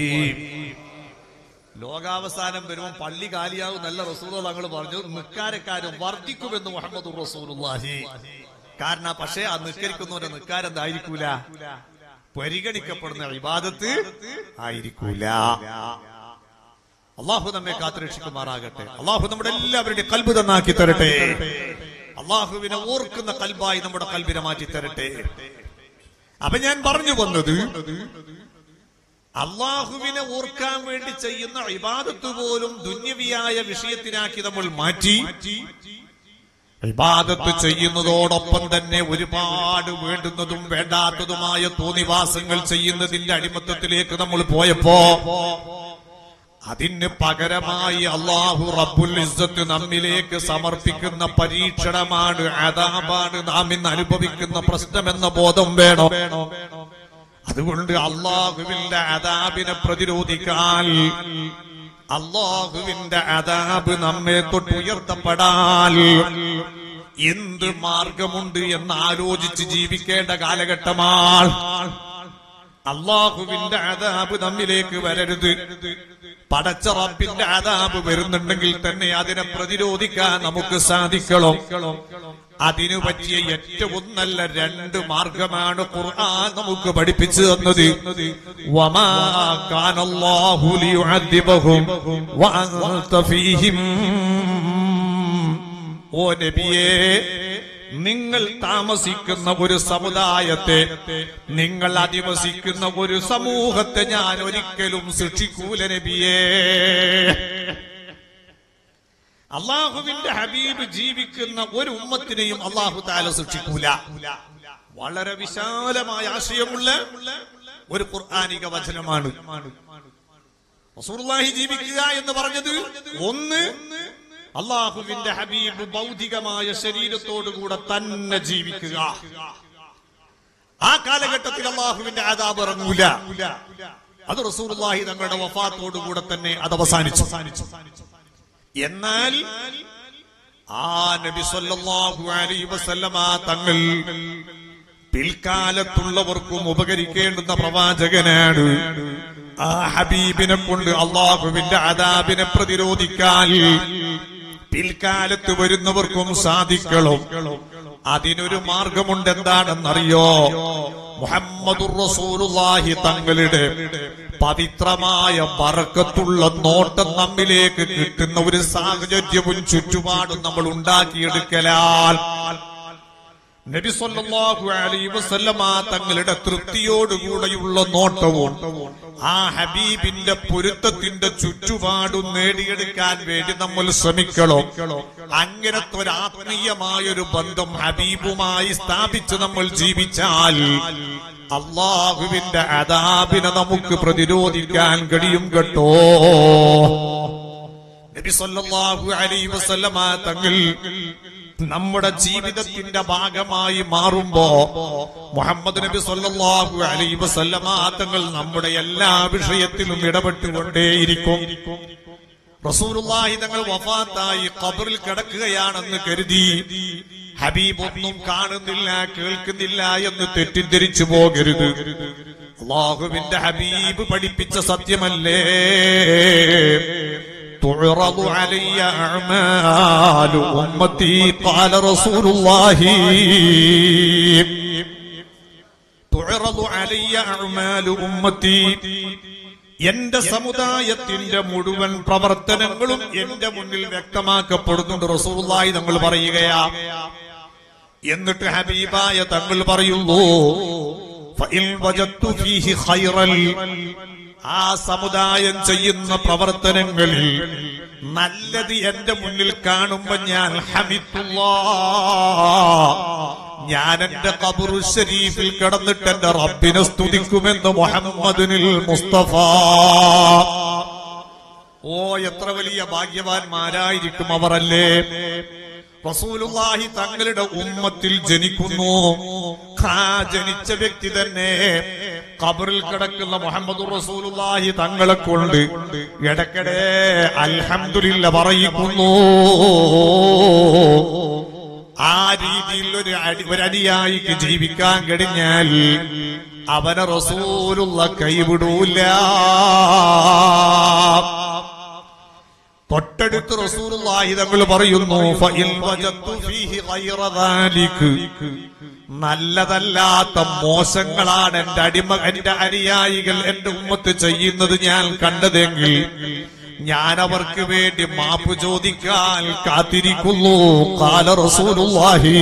ലോകാവസാനം വരുമ്പോൾ പള്ളി കാലിയാവും നല്ല റസൂൽ തങ്ങൾ പറഞ്ഞു നിക്കാരക്കാരും വർദ്ധിക്കുമെന്ന് മുഹമ്മദ് റസൂലുള്ളാഹി കാരണം പക്ഷേ ആ നിക്കരിക്കുന്നവന്റെ നിക്കാരം എന്തായിരിക്കൂല പരിഗണിക്കപ്പെടുന്ന ഇബാദത്ത് ആയിരിക്കൂല അള്ളാഹു നമ്മെ കാത്തുരക്ഷിക്കുമാറാകട്ടെ അള്ളാഹു നമ്മുടെ എല്ലാവരുടെയും കൽബ് തന്നാക്കി തരട്ടെ അള്ളാഹുവിനെ ഓർക്കുന്ന കൽബായി നമ്മുടെ കൽബിനെ മാറ്റി തരട്ടെ അപ്പൊ ഞാൻ പറഞ്ഞു വന്നത് അള്ളാഹുവിനെ ഓർക്കാൻ വേണ്ടി ചെയ്യുന്ന ഇബാദത്ത് പോലും ദുന്യവിയായ വിഷയത്തിനാക്കി നമ്മൾ മാറ്റി ഇബാദത്ത് ചെയ്യുന്നതോടൊപ്പം തന്നെ ഒരുപാട് വേണ്ടുന്നതും വേണ്ടാത്തതുമായ തോന്നിവാസങ്ങൾ ചെയ്യുന്നതിന്റെ അടിമത്തത്തിലേക്ക് നമ്മൾ പോയപ്പോ അതിന് പകരമായി അള്ളാഹു റബ്ബുൽ ഇസ്സത്ത് നമ്മിലേക്ക് സമർപ്പിക്കുന്ന പരീക്ഷണമാണ് അതാപാണ് നാം ഇന്ന് അനുഭവിക്കുന്ന പ്രശ്നമെന്ന ബോധം വേണോ അതുകൊണ്ട് അള്ളാഹുവിന്റെ അതാബിനെ പ്രതിരോധിക്കാൻ അള്ളാഹുവിന്റെ അതാബ് നമ്മെ തൊട്ട് ഉയർത്തപ്പെടാൻ എന്ത് മാർഗമുണ്ട് എന്ന് ആലോചിച്ച് ജീവിക്കേണ്ട കാലഘട്ടമാണ് അള്ളാഹുവിന്റെ അതാബ് നമ്മിലേക്ക് വരരുത് പടച്ച റബ്ബിന്റെ അതാബ് വരുന്നുണ്ടെങ്കിൽ തന്നെ അതിനെ പ്രതിരോധിക്കാൻ നമുക്ക് സാധിക്കണം അതിനു പറ്റിയ ഏറ്റവും നല്ല രണ്ട് മാർഗമാണ് ഖുർആൻ നമുക്ക് പഠിപ്പിച്ചു തന്നത് വമാ കാനല്ലാഹു ലിയുഅദ്ദിബഹും വഅൻത ഫീഹിം ഓ നബിയേ നിങ്ങൾ താമസിക്കുന്ന ഒരു സമുദായത്തെ നിങ്ങൾ അധിവസിക്കുന്ന ഒരു സമൂഹത്തെ ഞാൻ ഒരിക്കലും സൃഷ്ടിക്കൂല നബിയേ അള്ളാഹുവിന്റെ ഹബീബ് ജീവിക്കുന്ന ഒരു ഉമ്മത്തിനെയും അള്ളാഹു താല സൃഷ്ടിക്കൂല വളരെ വിശാലമായ ആശയമുള്ള ഒരു ഖുർആാനിക വചനമാണ് റസൂലുള്ളാഹി ജീവിക്കുക എന്ന് പറഞ്ഞത് ഒന്ന് അള്ളാഹുവിന്റെ ഹബീബ് ഭൗതികമായ ശരീരത്തോടുകൂടെ തന്നെ ജീവിക്കുക ആ കാലഘട്ടത്തിൽ അള്ളാഹുവിന്റെ ആദാബ് ഇറങ്ങൂല അത് റസൂലുള്ളാഹി തങ്ങളുടെ വഫാത്തോടുകൂടെ തന്നെ അത് അവസാനിച്ചു എന്നാൽ ആ നബി സല്ലല്ലാഹു അലൈഹി വസല്ലമ തങ്ങൾ പിൽക്കാലത്തുള്ളവർക്കും ഉപകരിക്കേണ്ടുന്ന പ്രവാചകനാണ് ആ ഹബീബിനെ കൊണ്ട് അള്ളാഹുവിന്റെ അദാബിനെ പ്രതിരോധിക്കാൻ പിൽക്കാലത്ത് വരുന്നവർക്കും സാധിക്കണം അതിനൊരു മാർഗമുണ്ട് എന്താണെന്നറിയോ മുഹമ്മദുർ റസൂലുള്ളാഹി തങ്ങളുടെ പവിത്രമായ ബറക്കത്തുള്ള നോട്ടം നമ്മിലേക്ക് കിട്ടുന്ന ഒരു സാഹചര്യവും ചുറ്റുപാടും നമ്മൾ ഉണ്ടാക്കിയെടുക്കലാൽ നബി സല്ലല്ലാഹു അലൈഹി വസല്ലമ തങ്ങളുടെ തൃപ്തിയോടുകൂടെയുള്ള നോട്ടവും ആ ഹബീബിന്റെ പൊരുത്തത്തിന്റെ ചുറ്റുപാടും നേടിയെടുക്കാൻ വേണ്ടി നമ്മൾ ശ്രമിക്കണം അങ്ങനത്തെ ഒരു ആത്മീയമായൊരു ബന്ധം ഹബീബുമായി സ്ഥാപിച്ച് നമ്മൾ ജീവിച്ചാൽ അള്ളാഹുവിന്റെ അതാബിനെ നമുക്ക് പ്രതിരോധിക്കാൻ കഴിയും കേട്ടോ നബി സല്ലല്ലാഹു അലൈഹി വസല്ലമ തങ്ങൾ നമ്മുടെ ജീവിതത്തിന്റെ ഭാഗമായി മാറുമ്പോ മുഹമ്മദ് നബി സല്ലല്ലാഹു അലൈഹി വസല്ലമ തങ്ങൾ നമ്മുടെ എല്ലാ വിഷയത്തിലും ഇടപെട്ടുകൊണ്ടേയിരിക്കും റസൂലുള്ളാഹി തങ്ങൾ വഫാത്തായി ഖബറിൽ കിടക്കുകയാണെന്ന് കരുതി ഹബീബ് ഒന്നും കാണുന്നില്ല കേൾക്കുന്നില്ല എന്ന് തെറ്റിദ്ധരിച്ചു പോകരുത് അള്ളാഹുവിന്റെ ഹബീബ് പഠിപ്പിച്ച സത്യമല്ലേ تعرض علي أعمال أمتي قال رسول الله تعرض علي أعمال أمتي എന്റെ സമുദായത്തിന്റെ മുഴുവൻ പ്രവർത്തനങ്ങളും എന്റെ മുന്നിൽ വ്യക്തമാക്കപ്പെടുന്നുണ്ട് റസൂലുള്ളാഹി തങ്ങൾ പറയുകയാ എന്നിട്ട് ഹബീബായ തങ്ങൾ പറയുന്നു ഫഇൻ വജദ്തു ഫീഹി ഖൈറൽ ആ സമുദായം ചെയ്യുന്ന പ്രവർത്തനങ്ങളിൽ നല്ലത് എന്റെ മുന്നിൽ കാണുമ്പോ ഞാൻ ഹമിത്തുല്ലാ ഞാൻ എന്റെ കബറു ഷരീഫിൽ കിടന്നിട്ട് എന്റെ റബ്ബിനെ സ്തുതിക്കുമെന്ന് മുഹമ്മദിനിൽ മുസ്തഫ ഓ എത്ര വലിയ ഭാഗ്യവാന്മാരായിരിക്കും അവരല്ലേ റസൂലുള്ളാഹി തങ്ങളുടെ ഉമ്മത്തിൽ ജനിക്കുന്നു ആ ജനിച്ച വ്യക്തി തന്നെ ഖബറിൽ കിടക്കുന്ന മുഹമ്മദ് റസൂലുള്ളാഹി തങ്ങളെ കൊണ്ട് ഇടയ്ക്കിടെ അൽഹംദുലില്ല പറയിക്കുന്നു ആ രീതിയിൽ ഒരു അടി ഒരു അടിയായിക്ക് ജീവിക്കാൻ കഴിഞ്ഞാൽ അവനെ റസൂലുള്ള കൈവിടൂല തൊട്ടടുത്ത് റസൂലുള്ളാഹി തങ്ങൾ പറയുന്നു ഫഇൻ വജദ്തു ഫീഹി ഗൈറ ദാലിക് നല്ലതല്ലാത്ത മോശങ്ങളാണ് എന്റെ അടിമ എന്റെ അനുയായികൾ എന്റെ ഉമ്മത്ത് ചെയ്യുന്നത് ഞാൻ കണ്ടതെങ്കിൽ ഞാൻ അവർക്ക് വേണ്ടി മാപ്പ് ചോദിക്കാൻ കാത്തിരിക്കുന്നു കാല റസൂലുള്ളാഹി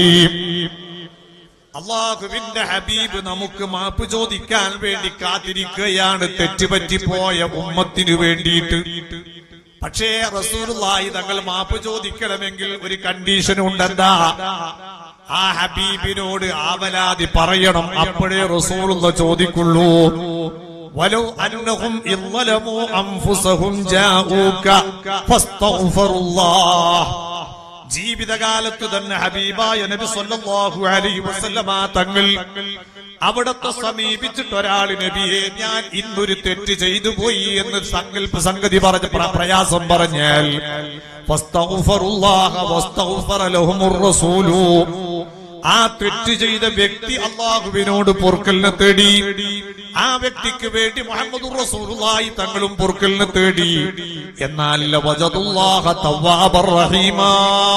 അള്ളാഹുവിന്റെ ഹബീബ് നമുക്ക് മാപ്പ് ചോദിക്കാൻ വേണ്ടി കാത്തിരിക്കുകയാണ് തെറ്റുപറ്റിപ്പോയ ഉമ്മത്തിനു വേണ്ടിയിട്ട് പക്ഷേ റസൂലുള്ളാഹി തങ്ങൾ മാപ്പ് ചോദിക്കണമെങ്കിൽ ഒരു കണ്ടീഷൻ ഉണ്ടെന്താ ആ ഹബീബിനോട് ആവലാതി പറയണം അപ്പോഴേ റസൂലുള്ള ചോദിക്കുള്ളൂ ولو أنهم إذ ظلموا أنفسهم جاءوك فاستغفروا الله ജീവിതകാലത്ത് തന്നെ ഹബീബായ നബി സല്ലല്ലാഹു അലൈഹി വസല്ലമ തങ്ങൾ അവിടത്തെ സമീപിച്ചിട്ട് ഒരാൾ നബിയെ ഞാൻ ഇന്നൊരു തെറ്റ് ചെയ്തു പോയി എന്ന് സങ്കല്പ സംഗതി പറഞ്ഞ പ്ര- പ്രയാസം പറഞ്ഞാൽ ഫസ്തഗ്ഫറുല്ലാഹ വസ്തഗ്ഫറ ലഹുമുർ റസൂലു ആ തെറ്റ് ചെയ്ത വ്യക്തി അള്ളാഹുവിനോട് പൊറുക്കലിനെ തേടി ആ വ്യക്തിക്ക് വേണ്ടി മുഹമ്മദ് റസൂലുള്ളാഹി തങ്ങളും പൊറുക്കലിനെ തേടി എന്നാൽ വജദുല്ലാഹ തവ്വാബർ റഹീമാ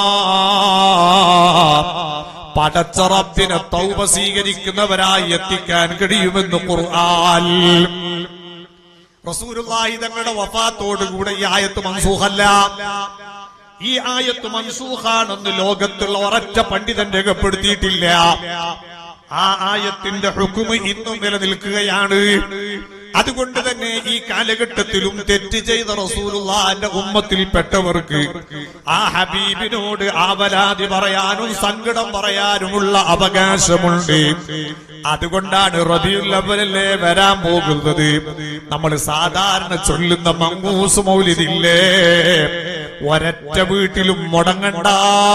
പടച്ച റബ്ബിനെ തൗബ സ്വീകരിക്കുന്നവരായി എത്തിക്കാൻ കഴിയുമെന്ന് ഖുർആൻ റസൂലുള്ളാഹി തങ്ങളുടെ വഫാത്തോടുകൂടെ ഈ ആയത്ത് മൻസൂഖല്ല ഈ ആയത്ത് മൻസൂഖാണെന്ന് ലോകത്തുള്ള ഒരൊറ്റ പണ്ഡിതൻ രേഖപ്പെടുത്തിയിട്ടില്ല ആ ആയത്തിന്റെ ഹുക്കുമ് ഇന്നും നിലനിൽക്കുകയാണ് അതുകൊണ്ട് തന്നെ ഈ കാലഘട്ടത്തിലും തെറ്റ് ചെയ്ത റസൂലുള്ളാന്റെ ഉമ്മത്തിൽപ്പെട്ടവർക്ക് ആ ഹബീബിനോട് ആവലാതി പറയാനും സങ്കടം പറയാനുമുള്ള അവകാശമുണ്ട് അതുകൊണ്ടാണ് റബിയുൽ അവലല്ലേ വരാൻ പോകുന്നത് നമ്മൾ സാധാരണ ചൊല്ലുന്ന മങ്ങൂസ് മൗലിദില്ലേ ഒരൊറ്റ വീട്ടിലും മുടങ്ങണ്ട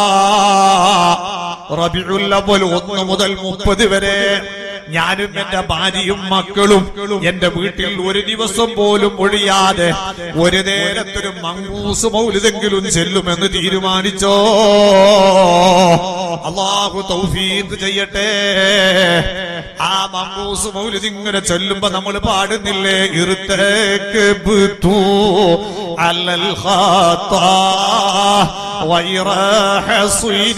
റബിയുൽ അവൽ ഒന്ന് മുതൽ മുപ്പത് വരെ ഞാനും എന്റെ ഭാര്യയും മക്കളും എന്റെ വീട്ടിൽ ഒരു ദിവസം പോലും ഒഴിയാതെ ഒരു നേരത്തൊരു മങ്കൂസ് മൗലിതെങ്കിലും ചെല്ലുമെന്ന് തീരുമാനിച്ചോ അള്ളാഹു തൗഫീഖ് ചെയ്യട്ടെ ആ മങ്കൂസ് മൗലിദ് ഇങ്ങനെ ചൊല്ലുമ്പോ നമ്മൾ പാടുന്നില്ലേ ഇറുത്തേക്ക് ബിത്തു അല്ലൽ ഖാത്താ غير حصير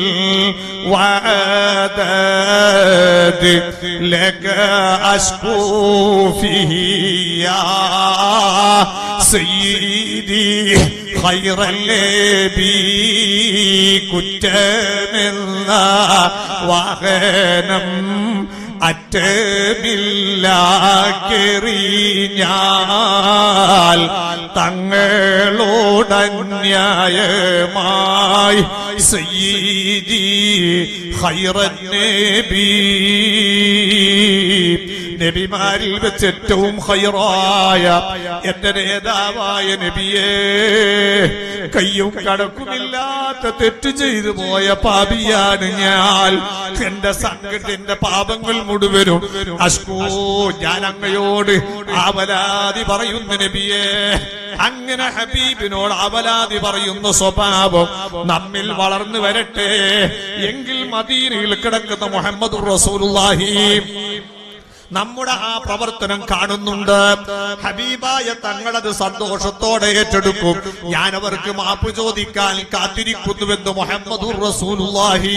وعداد لك أشكو فيه يا സയ്യിദി ഖൈറല്ലേബി കുറ്റമെന്ന വാഹനം അറ്റമില്ലാക്കെറിഞ്ഞാൽ തങ്ങളോടന്യായമായി സയ്യിദി ഖൈറൻ നബി നബിമാരിൽ വെച്ച് ഏറ്റവും ഹൈറായ എന്റെ നേതാവായ നബിയേ കയ്യും കടക്കുമില്ലാത്ത തെറ്റ് ചെയ്തു പോയ പാപിയാണ് ഞാൻ എന്റെ സംഘത്തിന്റെ പാപങ്ങൾ മുഴുവനും അഷ്കോ ഞാൻ അങ്ങയോട് ആവലാതി പറയുന്ന നബിയേ അങ്ങനെ ഹബീബിനോട് അവലാതി പറയുന്ന സ്വഭാവം നമ്മിൽ വളർന്നു വരട്ടെ എങ്കിൽ മദീനയിൽ കിടക്കുന്ന മുഹമ്മദ് റസൂലുള്ളാഹി നമ്മുടെ ആ പ്രവർത്തനം കാണുന്നുണ്ട് ഹബീബായ തങ്ങളത് സന്തോഷത്തോടെ ഏറ്റെടുക്കും ഞാൻ അവർക്ക് മാപ്പ് ചോദിക്കാൻ കാത്തിരിക്കുന്നുവെന്ന് മുഹമ്മദ് റസൂലുള്ളാഹി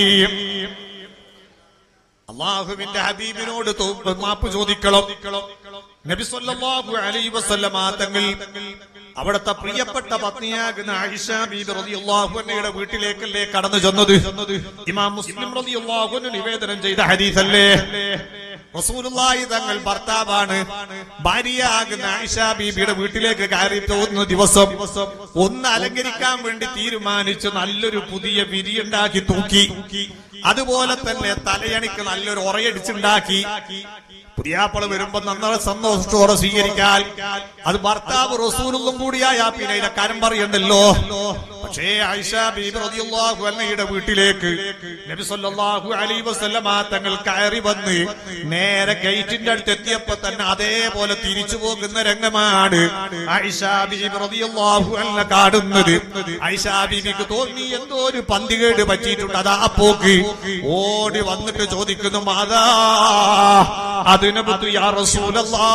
അള്ളാഹുവിന്റെ ഹബീബിനോട് തോ- മാപ്പ് ചോദിക്കണം നബി സല്ലല്ലാഹു അലൈഹി വസല്ലമ തങ്ങൾ അവിടുത്തെ പ്രിയപ്പെട്ട പത്നിയാകുന്ന ആയിഷ ബീബി റളിയല്ലാഹു അൻഹയുടെ വീട്ടിലേക്കല്ലേ കടന്നു ചെന്നത് ഇമാം മുസ്ലിം റളിയല്ലാഹു അൻഹു നിവേദനം ചെയ്ത ഹദീസല്ലേ റസൂലുള്ളാഹി തങ്ങൾ ഭർത്താവാണ് ഭാര്യയാകുന്ന ആയിഷ ബീബിയുടെ വീട്ടിലേക്ക് കയറി പോകുന്ന ദിവസം ഒന്ന് അലങ്കരിക്കാൻ വേണ്ടി തീരുമാനിച്ച് നല്ലൊരു പുതിയ വിരിയുണ്ടാക്കി തൂക്കി അതുപോലെ തന്നെ തലയണിക്ക് നല്ലൊരു ഉറയടിച്ചുണ്ടാക്കി പുതിയാപ്പള വരുമ്പോ നന്നായി സന്തോഷത്തോടെ സ്വീകരിക്കാൻ അത് ഭർത്താവ് റസൂലും കൂടിയായ പിന്നെ അതിന്റെ കാര്യം പറയണ്ടല്ലോ പക്ഷേ ആയിഷ ബീബി റളിയല്ലാഹു അൻഹയുടെ വീട്ടിലേക്ക് നബി സല്ലല്ലാഹു അലൈഹി വസല്ലമ തങ്ങൾ കയറി വന്ന് നേരെ ഗേറ്റിന്റെ അടുത്ത് എത്തിയപ്പോ തന്നെ അതേപോലെ തിരിച്ചു പോകുന്ന രംഗമാണ് ആയിഷ ബീബി റളിയല്ലാഹു അൻഹ കാണുന്നത് ആയിഷ ബീബിക്ക് തോന്നി എന്തോ ഒരു പന്തികേട് പറ്റിയിട്ടുണ്ട് അതാ പോക്ക് ഓടി വന്നിട്ട് ചോദിക്കുന്നു മാതാ അതിനകത്ത് യാ റസൂലല്ലാ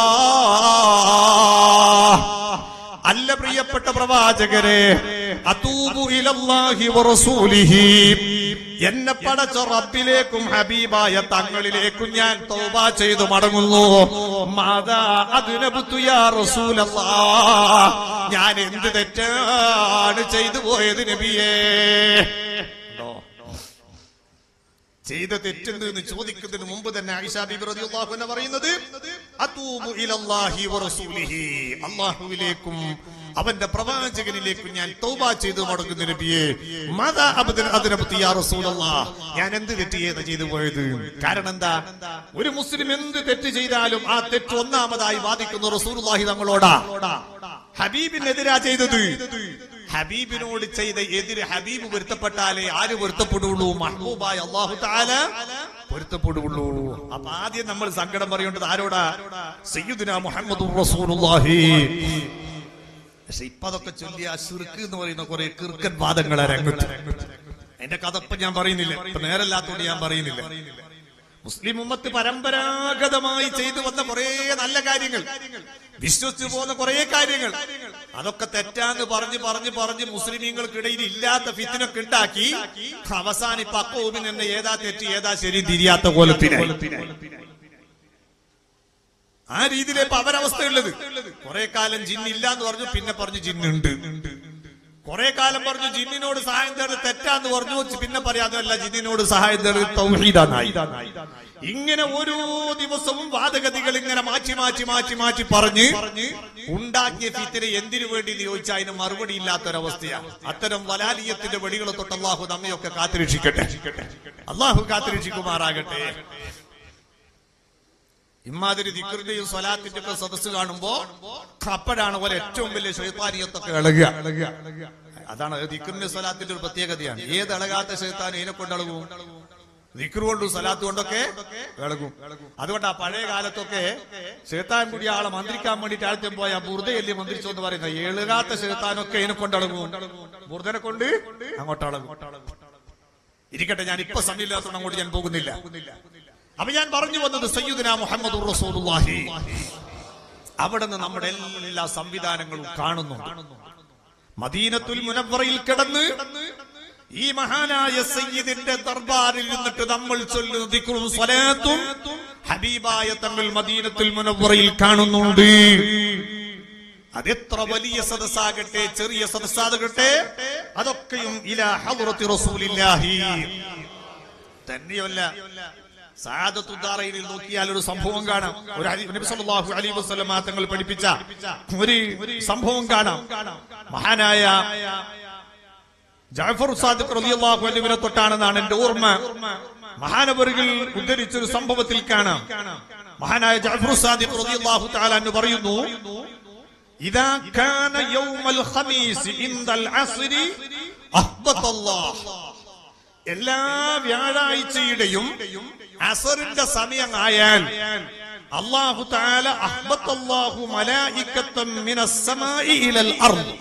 അല്ല പ്രിയപ്പെട്ട പ്രവാചകരെ അതൂബു ഇലല്ലാഹി വറസൂലിഹി എന്നെ പടച്ച റബ്ബിലേക്കും ഹബീബായ തങ്ങളിലേക്കും ഞാൻ തൗബ ചെയ്തു മടങ്ങുന്നു മാതാ അതിനബുത്തു യാ റസൂലല്ലാ ഞാൻ എന്ത് തെറ്റാണ് ചെയ്തു പോയത് നബിയേ ഉണ്ടോ? ചെയ്ത തെറ്റെന്ന് എന്ന് ചോദിക്കുന്നതിന് മുമ്പ് തന്നെ ആയിഷ ബിബി റളിയല്ലാഹു അൻഹ പറയുന്നത് അതൂബു ഇലല്ലാഹി വറസൂലിഹി അല്ലാഹുവിലേക്കും അവന്റെ പ്രവാചകനിലേക്കും ഞാൻ തൗബ ചെയ്തു മടങ്ങുന്ന നബിയെ മാതാ അബ്ദൻ അതിനബത്തി യാ റസൂലല്ലാഹ് ഞാൻ എന്ത് തെറ്റ് ചെയ്ത ചെയ്തു പോയത് കാരണം എന്താ ഒരു മുസ്ലിം എന്ത് തെറ്റ് ചെയ്താലും ആ തെറ്റ് ഒന്നാമതായി വാദിക്കുന്ന റസൂലുള്ളാഹി തങ്ങളോടാ ഹബീബിനെതിരാ ചെയ്തത് ഹബീബിനോട് ചെയ്ത എതിര് ഹബീബ് പൊരുത്തപ്പെട്ടാലേ ആര് പൊരുത്തപ്പെടുള്ളൂ മഹബൂബായ അള്ളാഹു താല പൊരുത്തപ്പെടുള്ളൂ അപ്പൊ ആദ്യം നമ്മൾ സങ്കടം പറയേണ്ടത് ആരോടാ സയ്യിദുന മുഹമ്മദ് റസൂലുള്ളാഹി പക്ഷെ ഇപ്പൊ അതൊക്കെ ചൊല്ലിയ ശിർക്ക് എന്ന് പറയുന്ന കുറെ കിർക്കൻ വാദങ്ങളെ രംഗത്ത് എന്റെ കഥ ഇപ്പൊ ഞാൻ പറയുന്നില്ല ഇപ്പൊ നേരല്ലാത്തോണ്ട് ഞാൻ പറയുന്നില്ല മുസ്ലിം ഉമ്മത്ത് പരമ്പരാഗതമായി ചെയ്തു വന്ന കുറെ നല്ല കാര്യങ്ങൾ വിശ്വസിച്ചു പോകുന്ന കുറെ കാര്യങ്ങൾ അതൊക്കെ തെറ്റാന്ന് പറഞ്ഞ് പറഞ്ഞ് പറഞ്ഞ് മുസ്ലിമീങ്ങൾക്കിടയിൽ ഇല്ലാത്ത ഫിത്തിനൊക്കെ ഉണ്ടാക്കി അവസാനം ഇപ്പൊ അക്കോമിൻ എന്ന ഏതാ തെറ്റ് ഏതാ ശരി തിരിയാത്ത കോലത്തിനായി ആ രീതിയിലെ ഇപ്പൊ അവരവസ്ഥയുള്ളത് കുറെ കാലം ജിന്നില്ല എന്ന് പറഞ്ഞു പിന്നെ പറഞ്ഞു ജിന്നുണ്ട് കുറെ കാലം പറഞ്ഞു ജിന്നിനോട് സഹായം തേടി തെറ്റാന്ന് പറഞ്ഞു പിന്നെ പറയാതല്ല ജിന്നിനോട് സഹായം തേടി തൗഹീദാന്നായി ഇങ്ങനെ ഓരോ ദിവസവും വാദഗതികൾ ഇങ്ങനെ മാറ്റി മാറ്റി മാറ്റി മാറ്റി പറഞ്ഞ് ഉണ്ടാക്കിയ ഫിത്തിനെ എന്തിനു വേണ്ടി എന്ന് ചോദിച്ചാൽ അതിന് മറുപടി ഇല്ലാത്തൊരവസ്ഥയാണ് അത്തരം വലാലിയത്തിന്റെ വെടികളെ തൊട്ട് അള്ളാഹു നമ്മയൊക്കെ കാത്തുരക്ഷിക്കട്ടെ അള്ളാഹു കാത്തുരക്ഷിക്കുമാറാകട്ടെ ഇമാതിരി ദിക്കറിന്റെയും സ്വലാത്തിന്റെ ഒക്കെ സദസ്സ് കാണുമ്പോ അപ്പോഴാണ് പോലെ ഏറ്റവും വലിയ ശൈത്താനിയത്തൊക്കെ ഇളകുക അതാണ് ദിക്കറിന്റെ സ്വലാത്തിന്റെ ഒരു പ്രത്യേകതയാണ് ഏത് ഇളകാത്ത ശൈത്താൻ ഇതിനെ കൊണ്ട് ഇളകും ദിക്കറ് കൊണ്ടും സ്വലാത്ത് കൊണ്ടൊക്കെ ഇളകും അതുകൊണ്ട് ആ പഴയ കാലത്തൊക്കെ ശേത്താൻ കൂടി ആളെ മന്ത്രിക്കാൻ വേണ്ടിട്ട് ആദ്യം പോയ ബുർദയല്ലേ മന്ത്രിച്ചു എന്ന് പറയുന്നത് എളുകാത്ത ശേത്താനൊക്കെ ഇതിനെ കൊണ്ട് ഇളകും ബുർദനെ കൊണ്ട് അങ്ങോട്ട് ഇളകും ഇരിക്കട്ടെ ഞാൻ ഇപ്പൊ സമയമില്ലാത്തതുകൊണ്ട് അങ്ങോട്ട് ഞാൻ പോകുന്നില്ല അപ്പൊ ഞാൻ പറഞ്ഞു വന്നത് സയ്യിദുന മുഹമ്മദ് റസൂലുള്ളാഹി അവിടെ നിന്ന് നമ്മുടെ എല്ലാ സംവിധാനങ്ങളും കാണുന്നു മദീനത്തുൽ മുനവറയിൽ കിടന്ന് ഈ മഹാനായ സയ്യിദിന്റെ ദർബാറിൽ നിന്നിട്ട് നമ്മൾ ചൊല്ലുന്ന ദിക്റും സ്വലാത്തും ഹബീബായ തങ്ങൾ മദീനത്തുൽ മുനവറയിൽ കാണുന്നുണ്ട് അതെത്ര വലിയ സദസ്സാകട്ടെ ചെറിയ സദസ്സാകട്ടെ അതൊക്കെയും ഇലാ ഹദ്റത്തി റസൂലില്ലാഹി തന്നെയല്ല സാദത്തുദ്ദാറയിൽ നോക്കിയാൽ ഒരു സംഭവം കാണാം ഒരു ഹദീ- നബി സല്ലല്ലാഹു അലൈഹി വസല്ലമ തങ്ങൾ പഠിപ്പിച്ച ഒരു സംഭവം കാണാം മഹാനായ ജാഫർ സാദിഖ് റളിയല്ലാഹു അൻഹുവിനെ തൊട്ടാണെന്നാണ് എന്റെ ഓർമ്മ മഹാനവറുകൾ ഉദ്ധരിച്ചൊരു സംഭവത്തിൽ കാണാം മഹാനായ ജാഫർ സാദിഖ് റളിയല്ലാഹു തആല എന്ന് പറയുന്നു ഇദാ കാന യൗമൽ ഖമീസ് ഇൻദൽ അസ്രി അഹ്ബത്തല്ലാഹ് എല്ലാ വ്യാഴാഴ്ചയുടെയും അസറിന്റെ സമയം ആയാൽ അള്ളാഹു താല അഹ്ബത്തല്ലാഹു മലായിക്കത്തം മിനസ് സമാഇ ഇലൽ അർദ്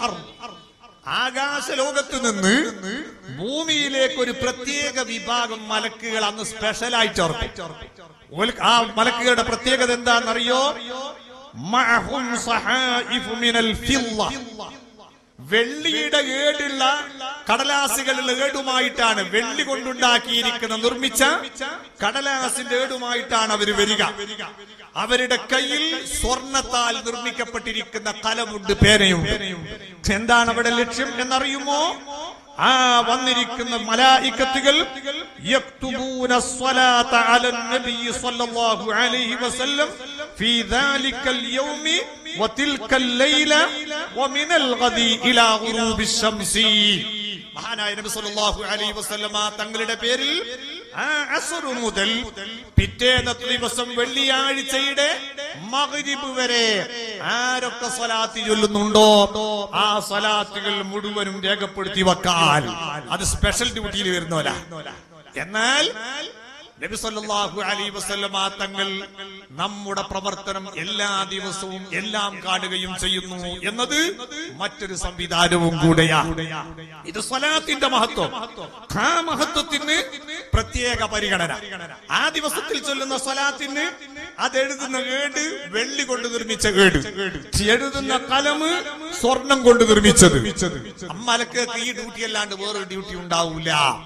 ആകാശ ലോകത്ത് നിന്ന് ഭൂമിയിലേക്ക് ഒരു പ്രത്യേക വിഭാഗം മലക്കുകൾ അന്ന് സ്പെഷ്യലായിട്ട് ഇറക്കും ഓൽ- ആ മലക്കുകളുടെ പ്രത്യേകത എന്താണെന്നറിയോ മഅഹും സഹായിഫു മിനൽ ഫില്ല വെള്ളിയുടെ ഏടുള്ള കടലാസുകളുടെ ഏടുമായിട്ടാണ് വെള്ളി കൊണ്ടുണ്ടാക്കിയിരിക്കുന്ന നിർമ്മിച്ച കടലാസിന്റെ ഏടുമായിട്ടാണ് അവർ വരിക അവരുടെ കയ്യിൽ സ്വർണത്താൽ നിർമ്മിക്കപ്പെട്ടിരിക്കുന്ന കലമുണ്ട് പേനയുണ്ട് എന്താണ് അവിടെ ലക്ഷ്യം എന്നറിയുമോ ആ വന്നിരിക്കുന്ന മലായിക്കത്തുകൾ യക്തുബൂന സ്വലാത്ത അലൻ നബി സ്വല്ലല്ലാഹു അലൈഹി വസല്ലം ഫീ ദാലിക്കൽ യൗമി വതിൽക്കൽ ലൈല വമിനൽ ഗദി ഇലാ ഗുറൂബിശ് ശംസി മഹാനായ നബി സല്ലല്ലാഹു അലൈഹി വസല്ലമ തങ്ങളുടെ പേരിൽ ആ അസ്റു മുതൽ പിറ്റേന്നത്തെ ദിവസം വെള്ളിയാഴ്ചയുടെ മഗ്രിബ് വരെ ആരൊക്കെ സ്വലാത്ത് ചൊല്ലുന്നുണ്ടോ ആ സ്വലാത്തുകൾ മുഴുവനും രേഖപ്പെടുത്തി വെക്കാൻ അത് സ്പെഷ്യൽ ഡ്യൂട്ടിയിൽ വരുന്നവരാ എന്നാൽ നബി സല്ലല്ലാഹു അലൈഹി വസല്ലമ തങ്ങൾ നമ്മുടെ പ്രവർത്തനം എല്ലാ ദിവസവും എല്ലാം കാണുകയും ചെയ്യുന്നു എന്നത് മറ്റൊരു സംവിധാനവും കൂടെയാ ഇത് സ്വലാത്തിന്റെ മഹത്വം ആ മഹത്വത്തിന് പ്രത്യേക പരിഗണന ആ ദിവസത്തിൽ ചൊല്ലുന്ന സ്വലാത്തിന് അതെഴുതുന്ന ഏട് വെള്ളി കൊണ്ട് നിർമ്മിച്ച ഏട് എഴുതുന്ന കലമ് സ്വർണം കൊണ്ട് നിർമ്മിച്ചത് അമ്മലക്ക് ഈ ഡ്യൂട്ടി അല്ലാണ്ട് വേറൊരു ഡ്യൂട്ടി ഉണ്ടാവൂല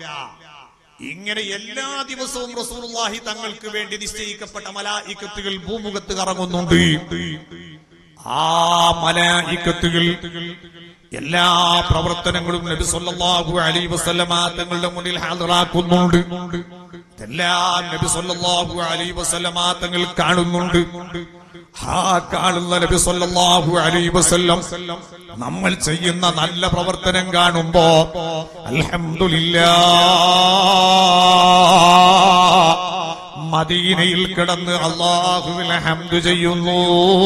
ഇങ്ങനെ എല്ലാ ദിവസവും റസൂലുള്ളാഹി തങ്ങൾക്ക് വേണ്ടി നിശ്ചയിക്കപ്പെട്ട മലായിക്കത്തുകൾ ഭൂമുഖത്ത് കറങ്ങുന്നുണ്ട് ആ മലായിക്കത്തുകൾ എല്ലാ പ്രവർത്തനങ്ങളും നബി സല്ലല്ലാഹു അലൈഹി വസല്ലമ തങ്ങളുടെ മുന്നിൽ ഹാജരാക്കുന്നുണ്ട് എല്ലാം നബി സല്ലല്ലാഹു അലൈഹി വസല്ലമ തങ്ങൾ കാണുന്നുണ്ട് ആ കാണുന്ന നബി സല്ലല്ലാഹു അലൈഹി വസല്ലം നമ്മൾ ചെയ്യുന്ന നല്ല പ്രവർത്തനം കാണുമ്പോ അൽഹംദുലില്ലാ മദീനയിൽ കിടന്ന് അള്ളാഹുവിനെ ഹംദ് ചെയ്യുന്നു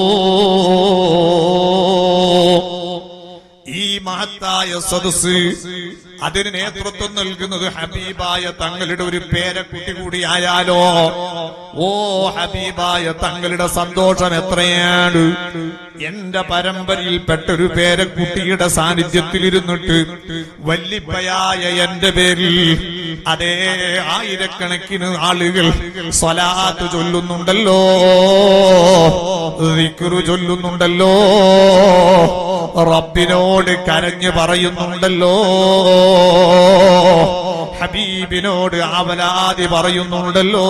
ഈ മഹത്തായ സദസ് അതിന് നേതൃത്വം നൽകുന്നത് ഹബീബായ തങ്ങളുടെ ഒരു പേരക്കുട്ടി കൂടിയായാലോ ഓ ഹബീബായ തങ്ങളുടെ സന്തോഷം എത്രയാണ് എന്റെ പരമ്പരയിൽപ്പെട്ട ഒരു പേരക്കുട്ടിയുടെ സാന്നിധ്യത്തിലിരുന്നിട്ട് വല്ലിപ്പയായ എന്റെ പേരിൽ അതേ ആയിരക്കണക്കിന് ആളുകൾ സ്വലാത്ത് ചൊല്ലുന്നുണ്ടല്ലോ ദിക്റ് ചൊല്ലുന്നുണ്ടല്ലോ റബ്ബിനോട് കരഞ്ഞു പറയുന്നുണ്ടല്ലോ ഹബീബിനോട് അവലാതി പറയുന്നുണ്ടല്ലോ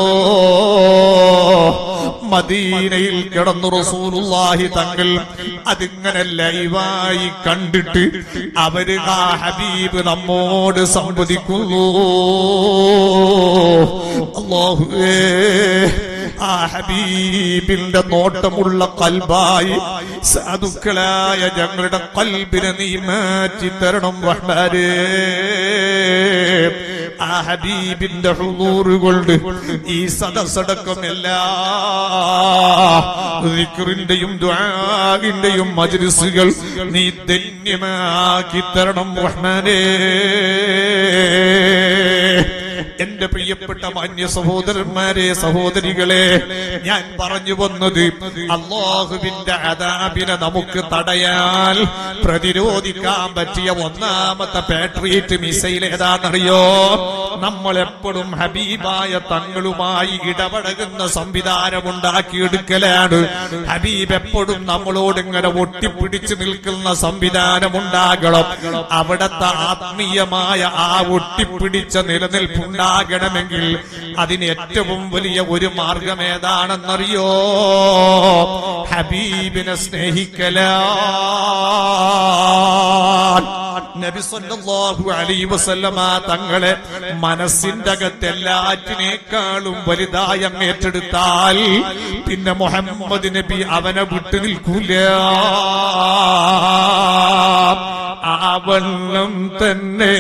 മദീനയിൽ കിടന്നു റസൂലുള്ളാഹി തങ്ങൾ അതിങ്ങനെ ലൈവായി കണ്ടിട്ട് അവര് ആ ഹബീബ് നമ്മോട് സംവദിക്കുന്നു അല്ലാഹുവേ ആ ഹബീബിന്റെ നോട്ടമുള്ള കൽബായി സാധുക്കളായ ഞങ്ങളുടെ കൽബിനെ നീ മാറ്റി തരണം റഹ്മാനേ ആ ഹബീബിന്റെ ഹുദൂറ് കൊണ്ട് ഈ സദസ്സടക്കം എല്ലാ ദിക്റിന്റെയും ദുആഇന്റെയും മജ്ലിസുകൾ നീ ധന്യമാക്കി തരണം റഹ്മാനേ എന്റെ പ്രിയപ്പെട്ട മാന്യ സഹോദരന്മാരെ സഹോദരികളെ ഞാൻ പറഞ്ഞു വന്നത് അള്ളാഹുവിന്റെ അതാബിനെ നമുക്ക് തടയാൻ പ്രതിരോധിക്കാൻ പറ്റിയ ഒന്നാമത്തെ പാട്രിയറ്റ് മിസൈൽ ഏതാണെന്നറിയോ നമ്മൾ എപ്പോഴും ഹബീബായ തങ്ങളുമായി ഇടപഴകുന്ന സംവിധാനം ഉണ്ടാക്കിയെടുക്കലാണ് ഹബീബ് എപ്പോഴും നമ്മളോട് ഇങ്ങനെ ഒട്ടിപ്പിടിച്ചു നിൽക്കുന്ന സംവിധാനം ഉണ്ടാകണം അവിടത്തെ ആത്മീയമായ ആ ഒട്ടിപ്പിടിച്ച നിലനിൽപ്പുണ്ടാ ഉണ്ടാകണമെങ്കിൽ അതിന് ഏറ്റവും വലിയ ഒരു മാർഗം ഏതാണെന്നറിയോ ഹബീബിനെ സ്നേഹിക്കലാണ് നബി സല്ലല്ലാഹു അലൈഹി വസല്ലമ തങ്ങളെ മനസ്സിന്റെ അകത്ത് എല്ലാറ്റിനേക്കാളും വലുതായി അങ്ങ് ഏറ്റെടുത്താൽ പിന്നെ മുഹമ്മദ് നബി അവനെ വിട്ടു നിൽക്കൂല അവണ്ണം തന്നെ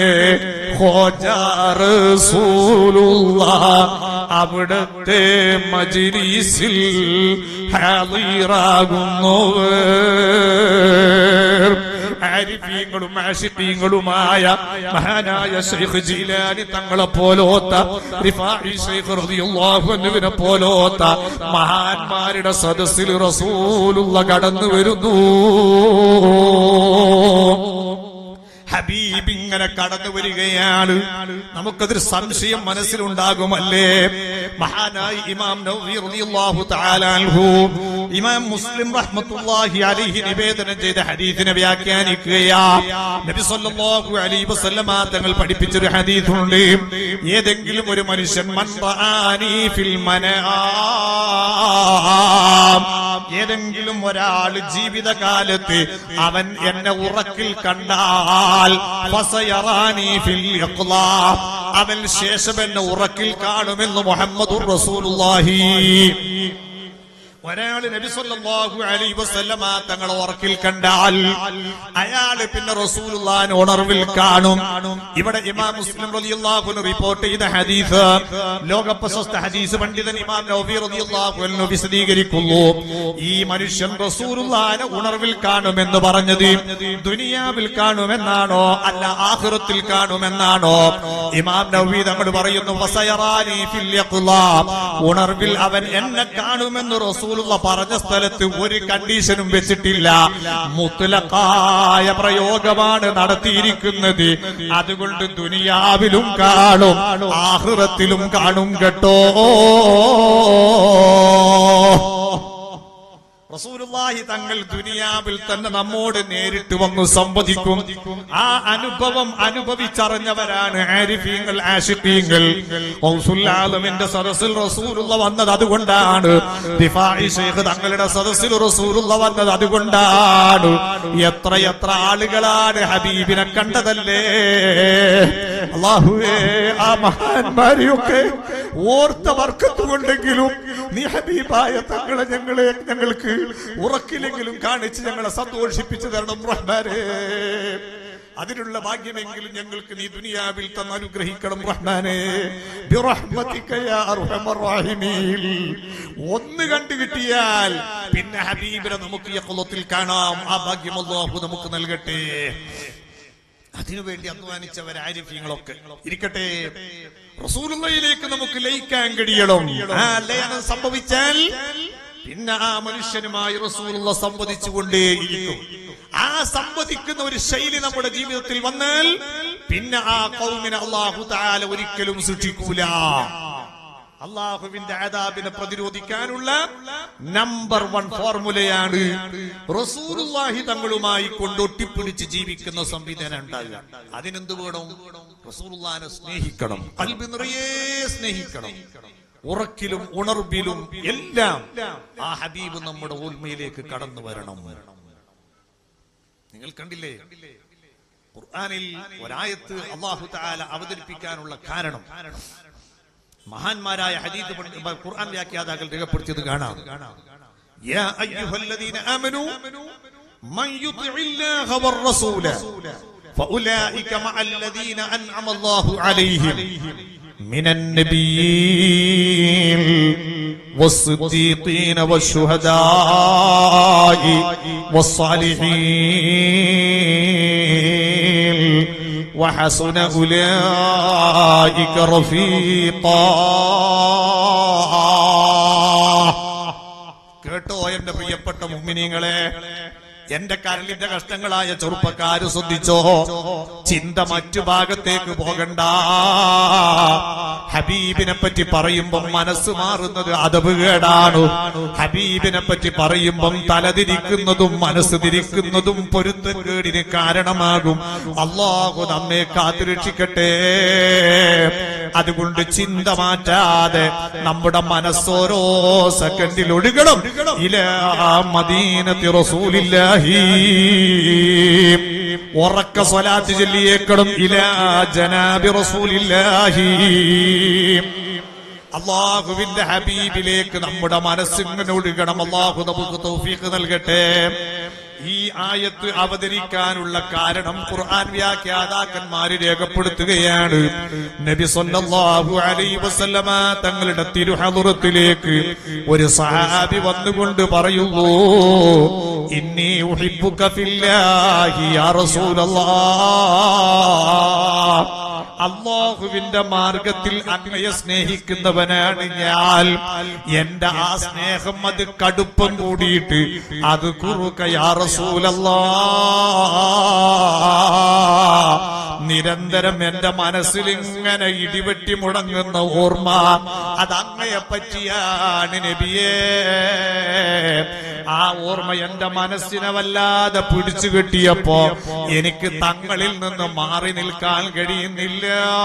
ഹോജാറസൂലുള്ള അവിടത്തെ മജിരീസിൽ ഹാളിറാകുന്നവർ ആരിഫീങ്ങളും ആഷിഖീങ്ങളുമായ മഹാനായ ശൈഖ് ജീലാനി തങ്ങളെ പോലോത്ത റിഫാഇ ശൈഖ് റളിയല്ലാഹു അൻഹുവിനെ പോലോത്ത മഹാന്മാരുടെ സദസ്സിൽ റസൂലുള്ള കടന്നു വരുന്നു ഹബീബ് ഇങ്ങനെ കടന്നു വരികയാണ് നമുക്കതൊരു സംശയം മനസ്സിലുണ്ടാകുമല്ലേ മഹാനായി ഇമാം നവവി റളിയല്ലാഹു തആല അൻഹു ഇമാം മുസ്ലിം റഹ്മത്തുള്ളാഹി അലൈഹി നിവേദനം ചെയ്ത ഹദീസിനെ വ്യാഖ്യാനിക്കുകയാ നബി സല്ലല്ലാഹു അലൈഹി വസല്ലമ തങ്ങൾ പഠിപ്പിച്ചൊരു ഹദീസുണ്ട് ഏതെങ്കിലും ഒരു മനുഷ്യൻ മൻ റആനി ഫിൽ മനാം ഏതെങ്കിലും ഒരാൾ ജീവിതകാലത്ത് അവൻ എന്നെ ഉറക്കിൽ കണ്ടാൽ ഫസയറാനി ഫിൽ ഇഖ്ലാം. അവൻ ശേഷം എന്നെ ഉറക്കിൽ കാണുമെന്ന് മുഹമ്മദുർ റസൂലുള്ളാഹി ഒരാള് നബി സല്ലല്ലാഹു അലൈഹി വസല്ലമ തങ്ങളെ ഉറക്കിൽ കണ്ടാൽ അയാള് പിന്നെ റസൂലുള്ളാഹിനെ ഉണർവിൽ കാണും ഇവിടെ ഇമാം മുസ്ലിം റളിയല്ലാഹു അൻഹു റിപ്പോർട്ട് ചെയ്ത ഹദീസ് ലോക പ്രശസ്ത ഹദീസ് പണ്ഡിതൻ ഇമാം നവവി റളിയല്ലാഹു അൻഹു വിശദീകരിക്കുന്നു ഈ മനുഷ്യൻ റസൂലുള്ളാഹിനെ ഉണർവിൽ കാണുമെന്ന് പറഞ്ഞത് ദുനിയാവിൽ കാണുമെന്നാണോ അല്ല ആഖിറത്തിൽ കാണുമെന്നാണോ ഇമാം നവവി തങ്ങൾ പറയുന്നു വസയറാനി ഫിൽ യഖ്ലാം ഉണർവിൽ അവൻ എന്നെ കാണുമെന്ന് റസൂലുള്ള പറഞ്ഞ സ്ഥലത്ത് ഒരു കണ്ടീഷനും വെച്ചിട്ടില്ല മുത്തലക്കായ പ്രയോഗമാണ് നടത്തിയിരിക്കുന്നത് അതുകൊണ്ട് ദുനിയാവിലും കാണും ആഹൃത്തിലും കാണും കേട്ടോ റസൂലുള്ളാഹി തങ്ങൾ ദുനിയാവിൽ തന്നെ നമ്മോട് നേരിട്ട് വന്നു സംവദിക്കും ആ അനുഭവം അനുഭവിച്ചറിഞ്ഞവരാണ് ആരിഫീങ്ങൾ ആഷിഖീങ്ങൾ ഔസുല്ലാലമിന്റെ സദസ്സിൽ റസൂലുള്ള വന്നത് അതുകൊണ്ടാണ് ദിഫാഇ ശൈഖ് തങ്ങളുടെ സദസ്സിൽ റസൂലുള്ള വന്നത് അതുകൊണ്ടാണ് എത്ര എത്ര ആളുകളാണ് ഹബീബിനെ കണ്ടതല്ലേ അള്ളാഹുവേ ആ മഹാന്മാരെയൊക്കെ ഓർത്ത വർക്കത്തുകൊണ്ടെങ്കിലും നീ ഹബീബായ തങ്ങളെ ഞങ്ങളെ ഞങ്ങൾക്ക് ഉറക്കിലെങ്കിലും കാണിച്ച് ഞങ്ങളെ സന്തോഷിപ്പിച്ചു തരണം റഹ്മാനെ അതിനുള്ള ഭാഗ്യമെങ്കിലും ഞങ്ങൾക്ക് നീ ദുനിയാവിൽ തന്ന് അനുഗ്രഹിക്കണം റഹ്മാനെ ബിറഹ്മതിക യാ അർഹമർ റഹീമീൻ. ഒന്ന് കണ്ടു കിട്ടിയാൽ പിന്നെ ഹബീബിനെ നമുക്ക് ഈ കുളത്തിൽ കാണാം ആ ഭാഗ്യം അല്ലാഹു നമുക്ക് നൽകട്ടെ അതിനുവേണ്ടി അധ്വാനിച്ചവർ ആരിഫ്യങ്ങളൊക്കെ ഇരിക്കട്ടെ റസൂലുള്ളയിലേക്ക് നമുക്ക് ലയിക്കാൻ കഴിയണം ആ ലയനം സംഭവിച്ചാൽ പിന്നെ ആ മനുഷ്യനുമായി റസൂലുള്ള സംവദിച്ചുകൊണ്ടേയിരിക്കും ആ സംവദിക്കുന്ന ഒരു ശൈലി നമ്മുടെ ജീവിതത്തിൽ വന്നാൽ പിന്നെ ആ കൗമിനെ അള്ളാഹു താല ഒരിക്കലും സൃഷ്ടിക്കൂല അള്ളാഹുവിന്റെ ആദാബിനെ പ്രതിരോധിക്കാനുള്ള നമ്പർ വൺ ഫോർമുലയാണ് റസൂലുള്ളാഹി തങ്ങളുമായി കൊണ്ടൊട്ടിപ്പിടിച്ച് ജീവിക്കുന്ന സംവിധാനം ഉണ്ടാകുക അതിനെന്ത് വേണം റസൂലുള്ളാഹിനെ സ്നേഹിക്കണം കൽബി നിറയെ സ്നേഹിക്കണം ഉറക്കിലും ഉണർവിലും എല്ലാം ആ ഹബീബ് നമ്മുടെ ഓർമ്മയിലേക്ക് കടന്നു വരണം നിങ്ങൾ കണ്ടില്ലേ ഖുർആനിൽ ഒരായത്ത് അള്ളാഹു താല അവതരിപ്പിക്കാനുള്ള കാരണം മഹാന്മാരായ ഹദീദ് പണ്ഡിത ഖുർആൻ വ്യാഖ്യാതാക്കൾ രേഖപ്പെടുത്തിയത് കാണാം യാ അയ്യുഹല്ലദീന ആമനൂ മൻ യുതിഇല്ലാഹ വർ-റസൂല فأولئك مع الذين أنعم الله عليهم من النبيين والصديقين والشهداء والصالحين وحسن أولئك رفيقا കേട്ടോ എന്റെ പ്രിയപ്പെട്ട മുമ്മിനീങ്ങളെ എന്റെ കരളിന്റെ കഷ്ടങ്ങളായ ചെറുപ്പക്കാര് ശ്രദ്ധിച്ചോ ചിന്ത മറ്റു ഭാഗത്തേക്ക് പോകണ്ട ഹബീബിനെ പറ്റി പറയുമ്പം മനസ്സ് മാറുന്നത് അതവുകേടാണ് ഹബീബിനെ പറ്റി പറയുമ്പം തലതിരിക്കുന്നതും മനസ്സ് തിരിക്കുന്നതും പൊരുത്തക്കേടിന് കാരണമാകും അള്ളാഹു നമ്മെ കാത്തുരക്ഷിക്കട്ടെ അതുകൊണ്ട് ചിന്ത മാറ്റാതെ നമ്മുടെ മനസ്സോരോ സെക്കൻഡിൽ ഒഴുകണം ഇലാ മദീനത്തി റസൂലില്ലാഹി ഉറക്ക സ്വലാത്ത് ചൊല്ലിയേക്കണം ഇലാ ജനാബി റസൂലില്ലാഹി അള്ളാഹുവിന്റെ ഹബീബിലേക്ക് നമ്മുടെ മനസ്സിങ്ങനെ ഒഴുകണം അള്ളാഹു നമുക്ക് തൗഫീഖ് നൽകട്ടെ ഈ ആയത്ത് അവതരിക്കാനുള്ള കാരണം ഖുർആൻ വ്യാഖ്യാതാക്കന്മാര് രേഖപ്പെടുത്തുകയാണ് നബി സല്ലല്ലാഹു അലൈഹി വസല്ലമ തങ്ങളുടെ തിരുഹദുറത്തിലേക്ക് ഒരു സഹാബി വന്നുകൊണ്ട് പറയുന്നു ഇന്നി ഉഹിബ്ബുക ഫില്ലാഹി യാ റസൂലല്ലാഹ് അള്ളാഹുവിന്റെ മാർഗത്തിൽ അങ്ങയെ സ്നേഹിക്കുന്നവനാണ് ഞാൻ എന്റെ ആ സ്നേഹം അത് കടുപ്പം കൂടിയിട്ട് അത് കുറുക്കയാറസൂലല്ലാ നിരന്തരം എന്റെ മനസ്സിൽ ഇങ്ങനെ ഇടിവെട്ടി മുടങ്ങുന്ന ഓർമ്മ അത് അങ്ങയെ പറ്റിയാണ് നബിയേ ആ ഓർമ്മ എന്റെ മനസ്സിനെ വല്ലാതെ പിടിച്ചു കെട്ടിയപ്പോ എനിക്ക് തങ്ങളിൽ നിന്ന് മാറി നിൽക്കാൻ കഴിയുന്നില്ല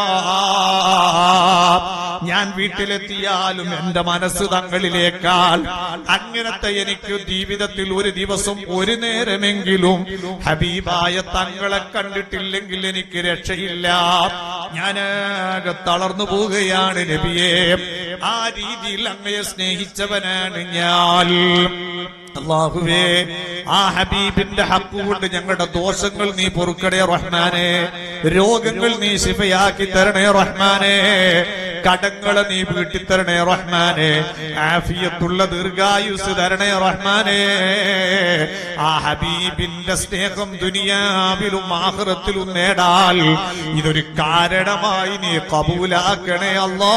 ഞാൻ വീട്ടിലെത്തിയാലും എന്റെ മനസ്സ് തങ്ങളിലേക്കാൾ അങ്ങനത്തെ എനിക്ക് ജീവിതത്തിൽ ഒരു ദിവസം ഒരു നേരമെങ്കിലും ഹബീബായ തങ്ങളെ കണ്ടിട്ടില്ലെങ്കിൽ എനിക്ക് രക്ഷയില്ല ഞാനാകെ തളർന്നു പോവുകയാണ് നബിയെ ആ രീതിയിൽ അങ്ങയെ സ്നേഹിച്ചവനാണ് ഞാൻ അള്ളാഹുവേ ആ ഹബീബിന്റെ ഹക്ക് കൊണ്ട് ഞങ്ങളുടെ ദോഷങ്ങൾ നീ പൊറുക്കണേ റഹ്മാനെ രോഗങ്ങൾ നീ ശിഫയാക്കി തരണേ റഹ്മാനെ കടങ്ങളെ നീ വീട്ടിത്തരണേ റഹ്മാനെ ആഫിയത്തുള്ള ദീർഘായുസ് തരണേ റഹ്മാനെ ആ ഹബീബിന്റെ സ്നേഹം ദുനിയാവിലും ആഹ്റത്തിലും നേടാൽ ഇതൊരു കാരണമായി നീ കബൂലാക്കണേ അല്ലാ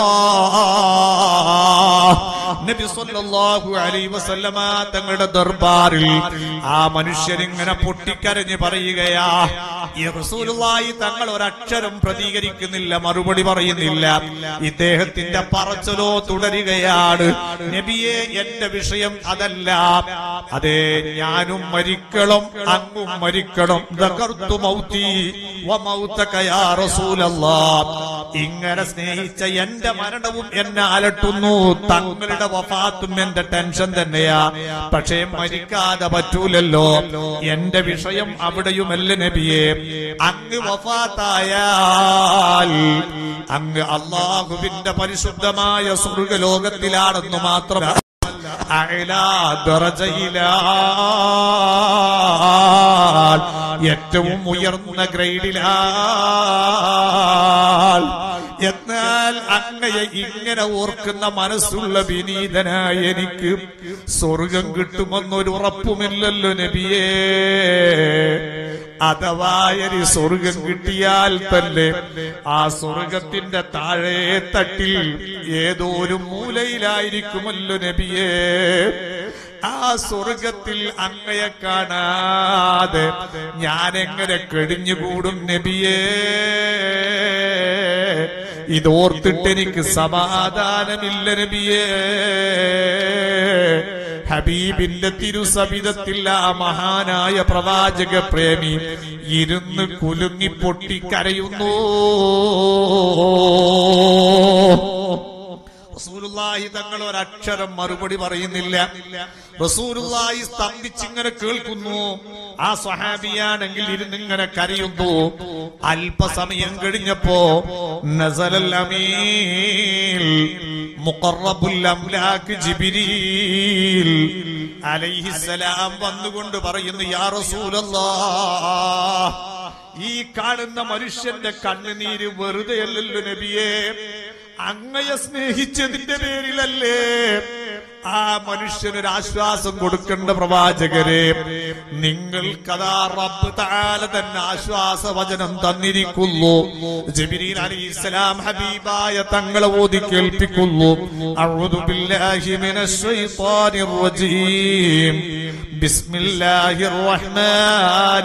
നബി സല്ലല്ലാഹു അലൈഹി വസല്ലമ തങ്ങളുടെ ദർബാറിൽ ആ മനുഷ്യരിങ്ങനെ പൊട്ടിക്കരഞ്ഞ് പറയുകയാ ഈ റസൂലുള്ളാഹി തങ്ങൾ ഒരക്ഷരം പ്രതികരിക്കുന്നില്ല മറുപടി പറയുന്നില്ല ഇദ്ദേഹത്തിന്റെ പറച്ചലോ തുടരുകയാണ് നബിയെ എന്റെ വിഷയം അതല്ല അതെ ഞാനും മരിക്കണം അങ്ങും മരിക്കണം ദകർത്തു മൗതി വമൗതക യാ റസൂലല്ലാഹ് ഇങ്ങനെ സ്നേഹിച്ച എന്റെ മരണവും എന്നെ അലട്ടുന്നു തങ്ങളുടെ വഫാത്തും എന്റെ ടെൻഷൻ തന്നെയാ പക്ഷേ മരിക്കാതെ പറ്റൂലല്ലോ എന്റെ വിഷയം അവിടെയുമല്ല നബിയെ അങ്ങ് വഫാത്തായാൽ അങ്ങ് അള്ളാഹുവിന്റെ പരിശുദ്ധമായ സ്വർഗലോകത്തിലാണെന്ന് മാത്രമല്ല അഅ്ലാ ദറജയിലാൽ ഏറ്റവും ഉയർന്ന ഗ്രേഡിലാൽ എന്നാൽ അങ്ങയെ ഇങ്ങനെ ഓർക്കുന്ന മനസ്സുള്ള വിനീതനായ എനിക്ക് സ്വർഗം കിട്ടുമെന്നൊരു ഉറപ്പുമില്ലല്ലോ നബിയേ അഥവാ ഇനി സ്വർഗം കിട്ടിയാൽ തന്നെ ആ സ്വർഗത്തിന്റെ താഴെ തട്ടിൽ ഏതോ ഒരു മൂലയിലായിരിക്കുമല്ലോ നബിയേ ആ സ്വർഗത്തിൽ അങ്ങയെ കാണാതെ ഞാൻ എങ്ങനെ കഴിഞ്ഞുകൂടും നബിയേ ഇതോർത്തിട്ട് എനിക്ക് സമാധാനമില്ല നബിയേ ഹബീബിന്റെ തിരുസവിധത്തിൽ ആ മഹാനായ പ്രവാചക പ്രേമി ഇരുന്ന് കുലുങ്ങി പൊട്ടിക്കരയുന്നു റസൂലുള്ളാഹി തങ്ങൾ ഒരക്ഷരം മറുപടി പറയുന്നില്ല റസൂലുള്ളാഹി സ്തംഭിച്ചിങ്ങനെ കേൾക്കുന്നു ആ സ്വഹാബിയാണെങ്കിൽ ഇരുന്നിങ്ങനെ കരയുന്നു അല്പസമയം കഴിഞ്ഞപ്പോ നസലൽ അമീൽ മുഖറബുൽ അംലാക്ക് ജിബിരീൽ അലൈഹിസ്സലാം വന്നുകൊണ്ട് പറയുന്നു യാ റസൂലല്ലാഹ് ഈ കാണുന്ന മനുഷ്യന്റെ കണ്ണുനീര് വെറുതെയല്ലല്ലോ നബിയെ അങ്ങയെ സ്നേഹിച്ചതിന്റെ പേരിലല്ലേ ആ മനുഷ്യനൊരു ആശ്വാസം കൊടുക്കേണ്ട പ്രവാചകരെ നിങ്ങൾക്കതാ റബ്ബ് താല തന്നെ ആശ്വാസ വചനം തന്നിരിക്കുന്നു ജബിരീൽ അലൈഹിസ്സലാം ഹബീബായ തങ്ങളെ ഓതി കേൾപ്പിക്കുന്നു അഊദു ബില്ലാഹി മിനശ് ശൈത്വാനിർ റജീം بسم الله الرحمن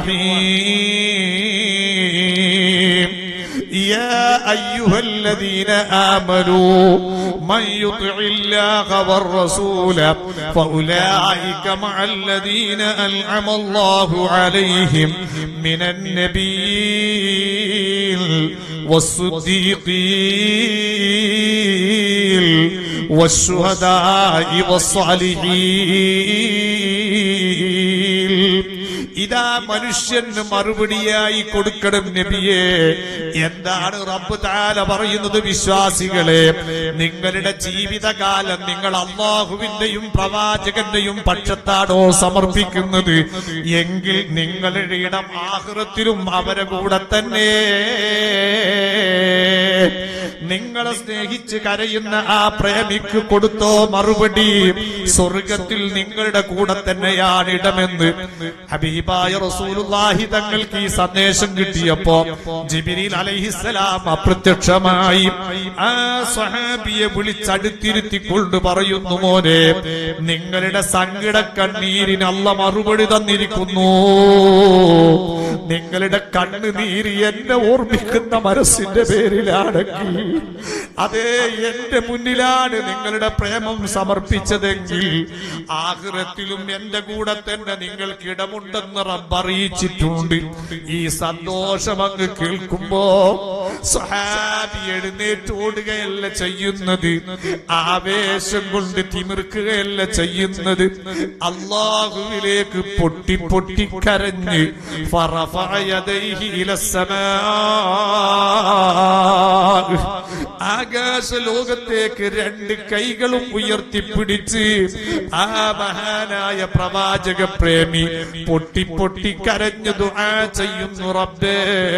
الرحيم يا أيها الذين آمنوا من يطع الله والرسول فأولئك مع الذين أنعم الله عليهم من النبيين والصديقين والشهداء والصالحين ഇതാ മനുഷ്യന് മറുപടിയായി കൊടുക്കണം നബിയെ എന്താണ് റബ്ബ് താല പറയുന്നത് വിശ്വാസികളെ നിങ്ങളുടെ ജീവിതകാലം നിങ്ങൾ അള്ളാഹുവിന്റെയും പ്രവാചകന്റെയും പക്ഷത്താണോ സമർപ്പിക്കുന്നത് എങ്കിൽ നിങ്ങളുടെ ഇടം ആഹൃത്തിലും അവരെ കൂടെ തന്നെ നിങ്ങളെ സ്നേഹിച്ച് കരയുന്ന ആ പ്രേമിക്ക് കൊടുത്തോ മറുപടി സ്വർഗത്തിൽ നിങ്ങളുടെ കൂടെ തന്നെയാണ് ഇടമെന്ന് ഹബീബായ റസൂലുള്ളാഹി തങ്ങൾക്ക് ഈ സന്ദേശം കിട്ടിയപ്പോ ജിബിരിൽ അലൈഹിസ്സലാം അപ്രത്യക്ഷമായി ആ സ്വഹാബിയെ വിളിച്ചടുത്തിരുത്തിക്കൊണ്ട് പറയുന്നു മോനെ നിങ്ങളുടെ സങ്കട കണ്ണീരിന് അല്ല മറുപടി തന്നിരിക്കുന്നു നിങ്ങളുടെ കണ്ണുനീര് എന്നെ ഓർമ്മിക്കുന്ന മനസ്സിന്റെ പേരിലാണെങ്കിൽ അതേ എന്റെ മുന്നിലാണ് നിങ്ങളുടെ പ്രേമം സമർപ്പിച്ചതെങ്കിൽ ആഗ്രഹത്തിലും എന്റെ കൂടെ തന്നെ നിങ്ങൾക്ക് ഇടമുണ്ടെന്ന് റബ്ബറിയിച്ചിട്ടുണ്ട് ഈ സന്തോഷം അങ്ങ് കേൾക്കുമ്പോ സ്വഹാബി എഴുന്നേറ്റ് ഓടുകയല്ല ചെയ്യുന്നത് ആവേശം കൊണ്ട് തിമിർക്കുകയല്ല ചെയ്യുന്നത് അള്ളാഹുവിലേക്ക് പൊട്ടി പൊട്ടി കരഞ്ഞ് ഫറഫഅ യദൈഹി ഇലസ്സമാ ആകാശ ലോകത്തേക്ക് രണ്ട് കൈകളും ഉയർത്തിപ്പിടിച്ച് ആ മഹാനായ പ്രവാചക പ്രേമി പൊട്ടി പൊട്ടി കരഞ്ഞു ദുആ ചെയ്യുന്നു റബ്ബേ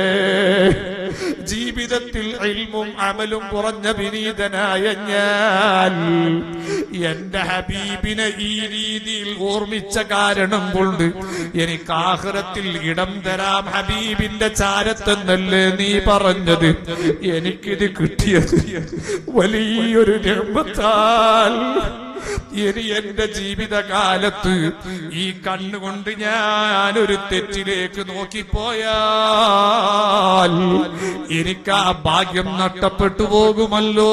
ജീവിതത്തിൽ ഇൽമും അമലും കുറഞ്ഞ വിനീതനായ ഞാൻ എന്റെ ഹബീബിനെ ഈ രീതിയിൽ ഓർമ്മിച്ച കാരണം കൊണ്ട് എനിക്ക് ആഹ്റത്തിൽ ഇടം തരാം ഹബീബിന്റെ ചാരത്തെന്നല്ലേ നീ പറഞ്ഞത് എനിക്കിത് കിട്ടിയത് വലിയൊരു നിർമ്മത്താൽ ഇനി എന്റെ ജീവിതകാലത്ത് ഈ കണ്ണുകൊണ്ട് ഞാൻ ഒരു തെറ്റിലേക്ക് നോക്കിപ്പോയാൽ എനിക്ക് ആ ഭാഗ്യം നഷ്ടപ്പെട്ടു പോകുമല്ലോ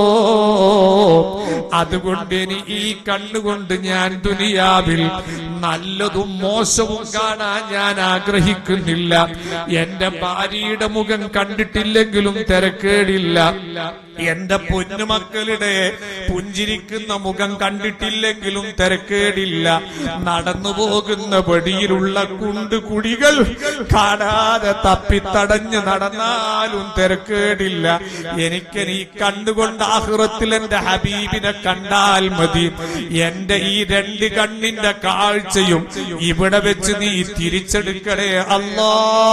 അതുകൊണ്ട് ഇനി ഈ കണ്ണുകൊണ്ട് ഞാൻ ദുനിയാവിൽ നല്ലതും മോശവും കാണാൻ ഞാൻ ആഗ്രഹിക്കുന്നില്ല എന്റെ ഭാര്യയുടെ മുഖം കണ്ടിട്ടില്ലെങ്കിലും തിരക്കേടില്ല എന്റെ പൊന്നുമക്കളുടെ പുഞ്ചിരിക്കുന്ന മുഖം കണ്ടിട്ടില്ലെങ്കിലും തിരക്കേടില്ല നടന്നു പോകുന്ന വടിയിലുള്ള കുണ്ടുകുടികൾ കാണാതെ തപ്പിത്തടഞ്ഞ് നടന്നാലും തിരക്കേടില്ല എനിക്കെനി കണ്ടുകൊണ്ട് ആഹ്റത്തിൽ എന്റെ ഹബീബിനെ കണ്ടാൽ മതി എന്റെ ഈ രണ്ട് കണ്ണിന്റെ കാഴ്ചയും ഇവിടെ വെച്ച് നീ തിരിച്ചെടുക്കണേ അല്ലാ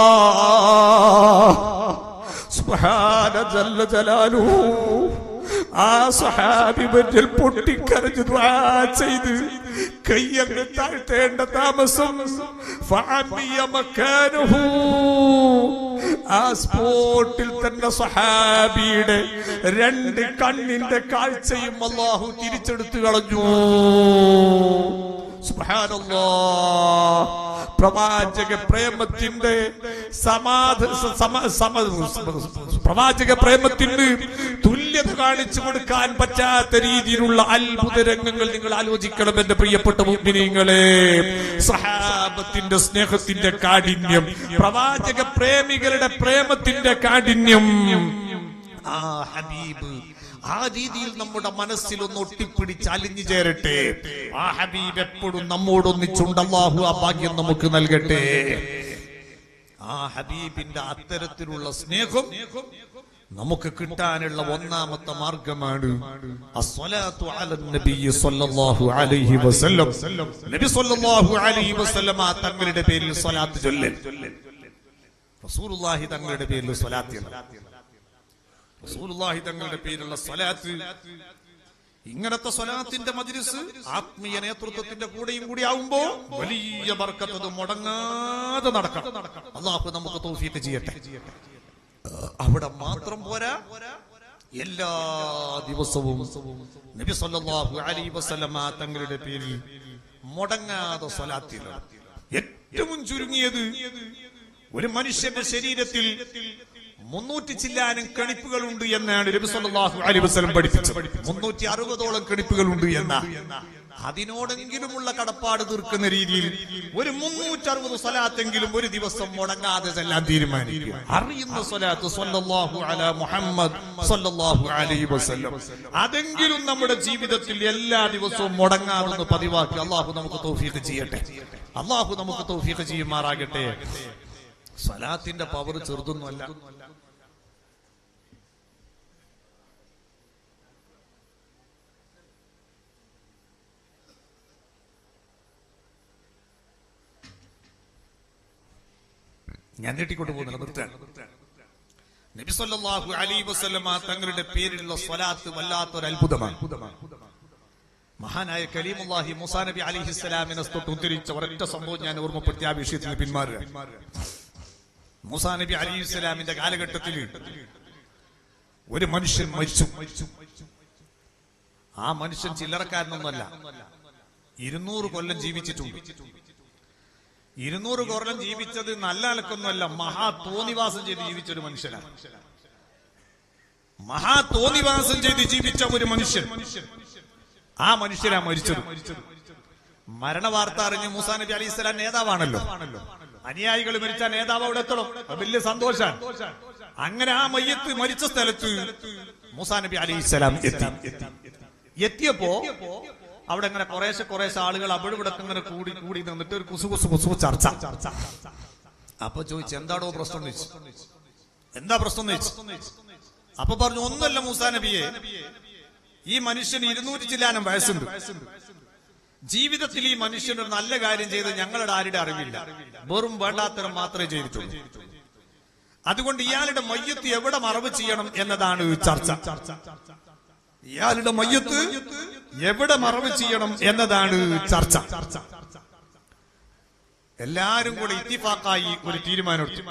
സുബ്ഹാന ജല്ല ജലാലുഹു ആ സ്വഹാബി മറ്റിൽ പൊട്ടിക്കരഞ്ഞു ദുആ ചെയ്ത് കയ്യങ്ങ് താഴ്ത്തേണ്ട താമസം ഫഅമിയ മക്കാനുഹു ആ സ്പോട്ടിൽ തന്നെ സ്വഹാബിയുടെ രണ്ട് കണ്ണിന്റെ കാഴ്ചയും അള്ളാഹു തിരിച്ചെടുത്തു കളഞ്ഞു സുബ്ഹാനല്ലാ പ്രവാചക പ്രേമത്തിന്റെ സമാധ സമ- സമ- പ്രവാചക പ്രേമത്തിന് തുല്യത കാണിച്ചു കൊടുക്കാൻ പറ്റാത്ത രീതിയിലുള്ള അത്ഭുത രംഗങ്ങൾ നിങ്ങൾ ആലോചിക്കണം എന്റെ പ്രിയപ്പെട്ട മുഗ്മിനീങ്ങളെ സഹാബത്തിന്റെ സ്നേഹത്തിന്റെ കാഠിന്യം പ്രവാചക പ്രേമികളുടെ പ്രേമത്തിന്റെ കാഠിന്യം ആ ഹബീബ് ആ രീതിയിൽ നമ്മുടെ മനസ്സിൽ ഒന്ന് ഒട്ടിപ്പിടിച്ച് അലിഞ്ഞു ചേരട്ടെ ആ ഹബീബ് എപ്പോഴും നമ്മോടൊന്നിച്ചുണ്ട് അള്ളാഹു ആ ഭാഗ്യം നമുക്ക് നൽകട്ടെ ആ ഹബീബിന്റെ അത്തരത്തിലുള്ള സ്നേഹം നമുക്ക് കിട്ടാനുള്ള ഒന്നാമത്തെ മാർഗമാണ് അസ്സലാത്തു അലൻ നബിയ്യി സ്വല്ലല്ലാഹു അലൈഹി വസല്ലം നബി സ്വല്ലല്ലാഹു അലൈഹി വസല്ലം ആ തങ്ങളുടെ പേരിൽ സ്വലാത്ത് ചൊല്ലൽ റസൂലുള്ളാഹി തങ്ങളുടെ പേരിൽ സ്വലാത്ത് ചൊല്ലൽ റസൂലുള്ളാഹി തങ്ങളുടെ പേരിലുള്ള സ്വലാത്ത് ഇങ്ങനത്തെ സ്വലാത്തിന്റെ മജ്ലിസ് ആത്മീയ നേതൃത്വത്തിന്റെ കൂടെയും കൂടി ആവുമ്പോ വലിയ ബർക്കത്ത് മുടങ്ങാതെ നടക്കണം അള്ളാഹു നമുക്ക് തൗഫീഖ് ചെയ്യട്ടെ അവിടെ മാത്രം പോരാ എല്ലാ ദിവസവും നബി സല്ലല്ലാഹു അലൈഹി വസല്ലമ തങ്ങളുടെ പേരിൽ മുടങ്ങാതെ സ്വലാത്തിലാണ് ഏറ്റവും ചുരുങ്ങിയത് ഒരു മനുഷ്യന്റെ ശരീരത്തിൽ മുന്നൂറ്റി ചില്ലാനും കണിപ്പുകളുണ്ട് എന്നാണ് നബി സല്ലല്ലാഹു അലൈഹി വസല്ലം പഠിപ്പിച്ചത് മുന്നൂറ്റി അറുപതോളം കണിപ്പുകളുണ്ട് എന്ന അതിനോടെങ്കിലുമുള്ള കടപ്പാട് തീർക്കുന്ന രീതിയിൽ ഒരു മുന്നൂറ്റി അറുപത് സ്വലാത്തെങ്കിലും ഒരു ദിവസം മുടങ്ങാതെ ചെല്ലാൻ തീരുമാനിക്കുക അറിയുന്ന സ്വലാത്ത് സല്ലല്ലാഹു അലാ മുഹമ്മദ് സല്ലല്ലാഹു അലൈഹി വസല്ലം അതെങ്കിലും നമ്മുടെ ജീവിതത്തിൽ എല്ലാ ദിവസവും മുടങ്ങാതെന്ന് പതിവാക്കി അള്ളാഹു നമുക്ക് തൗഫീഖ് ചെയ്യട്ടെ അള്ളാഹു നമുക്ക് തൗഫീഖ് ചെയ്യുമാറാകട്ടെ സ്വലാത്തിന്റെ പവർ ചെറുതൊന്നുമല്ല ഞാൻ നീട്ടിക്കൊണ്ട് പോകുന്നില്ല നിർത്താൻ നബി സല്ലല്ലാഹു അലൈഹി വസല്ലമ തങ്ങളുടെ പേരിലുള്ള സ്വലാത്ത് വല്ലാത്തൊരു അത്ഭുതമാണ് മഹാനായ കലീമുല്ലാഹി മുസാ നബി അലൈഹി സ്വലാമിനെ തൊട്ട് ഉദ്ധരിച്ച ഒരൊറ്റ സംഭവം ഞാൻ ഓർമ്മപ്പെടുത്തി ആ വിഷയത്തിൽ പിന്മാറുക മൂസാ നബി അലൈഹി സ്വലാമിന്റെ കാലഘട്ടത്തിൽ ഒരു മനുഷ്യൻ മരിച്ചു ആ മനുഷ്യൻ ചില്ലറക്കാരനൊന്നുമല്ല ഇരുന്നൂറ് കൊല്ലം ജീവിച്ചിട്ടുണ്ട് ഇരുന്നൂറ് കൊല്ലം ജീവിച്ചത് നല്ല അലക്കൊന്നുമല്ല മഹാ തോന്നിവാസം ചെയ്ത് ജീവിച്ച ഒരു മനുഷ്യനാണ് മഹാ തോന്നിവാസം ചെയ്ത് ജീവിച്ച ഒരു മനുഷ്യൻ ആ മനുഷ്യനാ മരിച്ചത് മരണവാർത്ത അറിഞ്ഞ് മൂസാ നബി അലൈഹി സ്വലാം നേതാവാണല്ലോ അനുയായികൾ മരിച്ച നേതാവ് അവിടെ എത്തണം അത് വലിയ സന്തോഷാണ് അങ്ങനെ ആ മയ്യത്ത് മരിച്ച സ്ഥലത്ത് മൂസാ നബി അലൈഹി സ്വലാം എത്തി എത്തിയപ്പോ അവിടെ ഇങ്ങനെ കുറേശ്ശെ കുറേശ്ശെ ആളുകൾ അവിടെ ഇവിടെ ഇങ്ങനെ കൂടി കൂടി നിന്നിട്ട് ഒരു കുസു കുസു കുസു ചർച്ച അപ്പൊ ചോദിച്ചു എന്താടോ പ്രശ്നം എന്ന് ചോദിച്ചു എന്താ പ്രശ്നം എന്ന് ചോദിച്ചു അപ്പൊ പറഞ്ഞു ഒന്നല്ല മൂസാ നബിയെ ഈ മനുഷ്യന് ഇരുന്നൂറ്റി ചില്ലാനം വയസ്സുണ്ട് ജീവിതത്തിൽ ഈ മനുഷ്യൻ ഒരു നല്ല കാര്യം ചെയ്ത് ഞങ്ങളുടെ ആരുടെ അറിവില്ല വെറും വേണ്ടാത്തരം മാത്രമേ ചെയ്തിട്ടുള്ളൂ അതുകൊണ്ട് ഇയാളുടെ മയ്യത്ത് എവിടെ മറവ് ചെയ്യണം എന്നതാണ് ചർച്ച ഇയാളുടെ മയ്യത്ത് എവിടെ മറവ് ചെയ്യണം എന്നതാണ് ചർച്ച എല്ലാരും കൂടെ ഇത്തിഫാക്കായി ഒരു തീരുമാനമെടുത്തു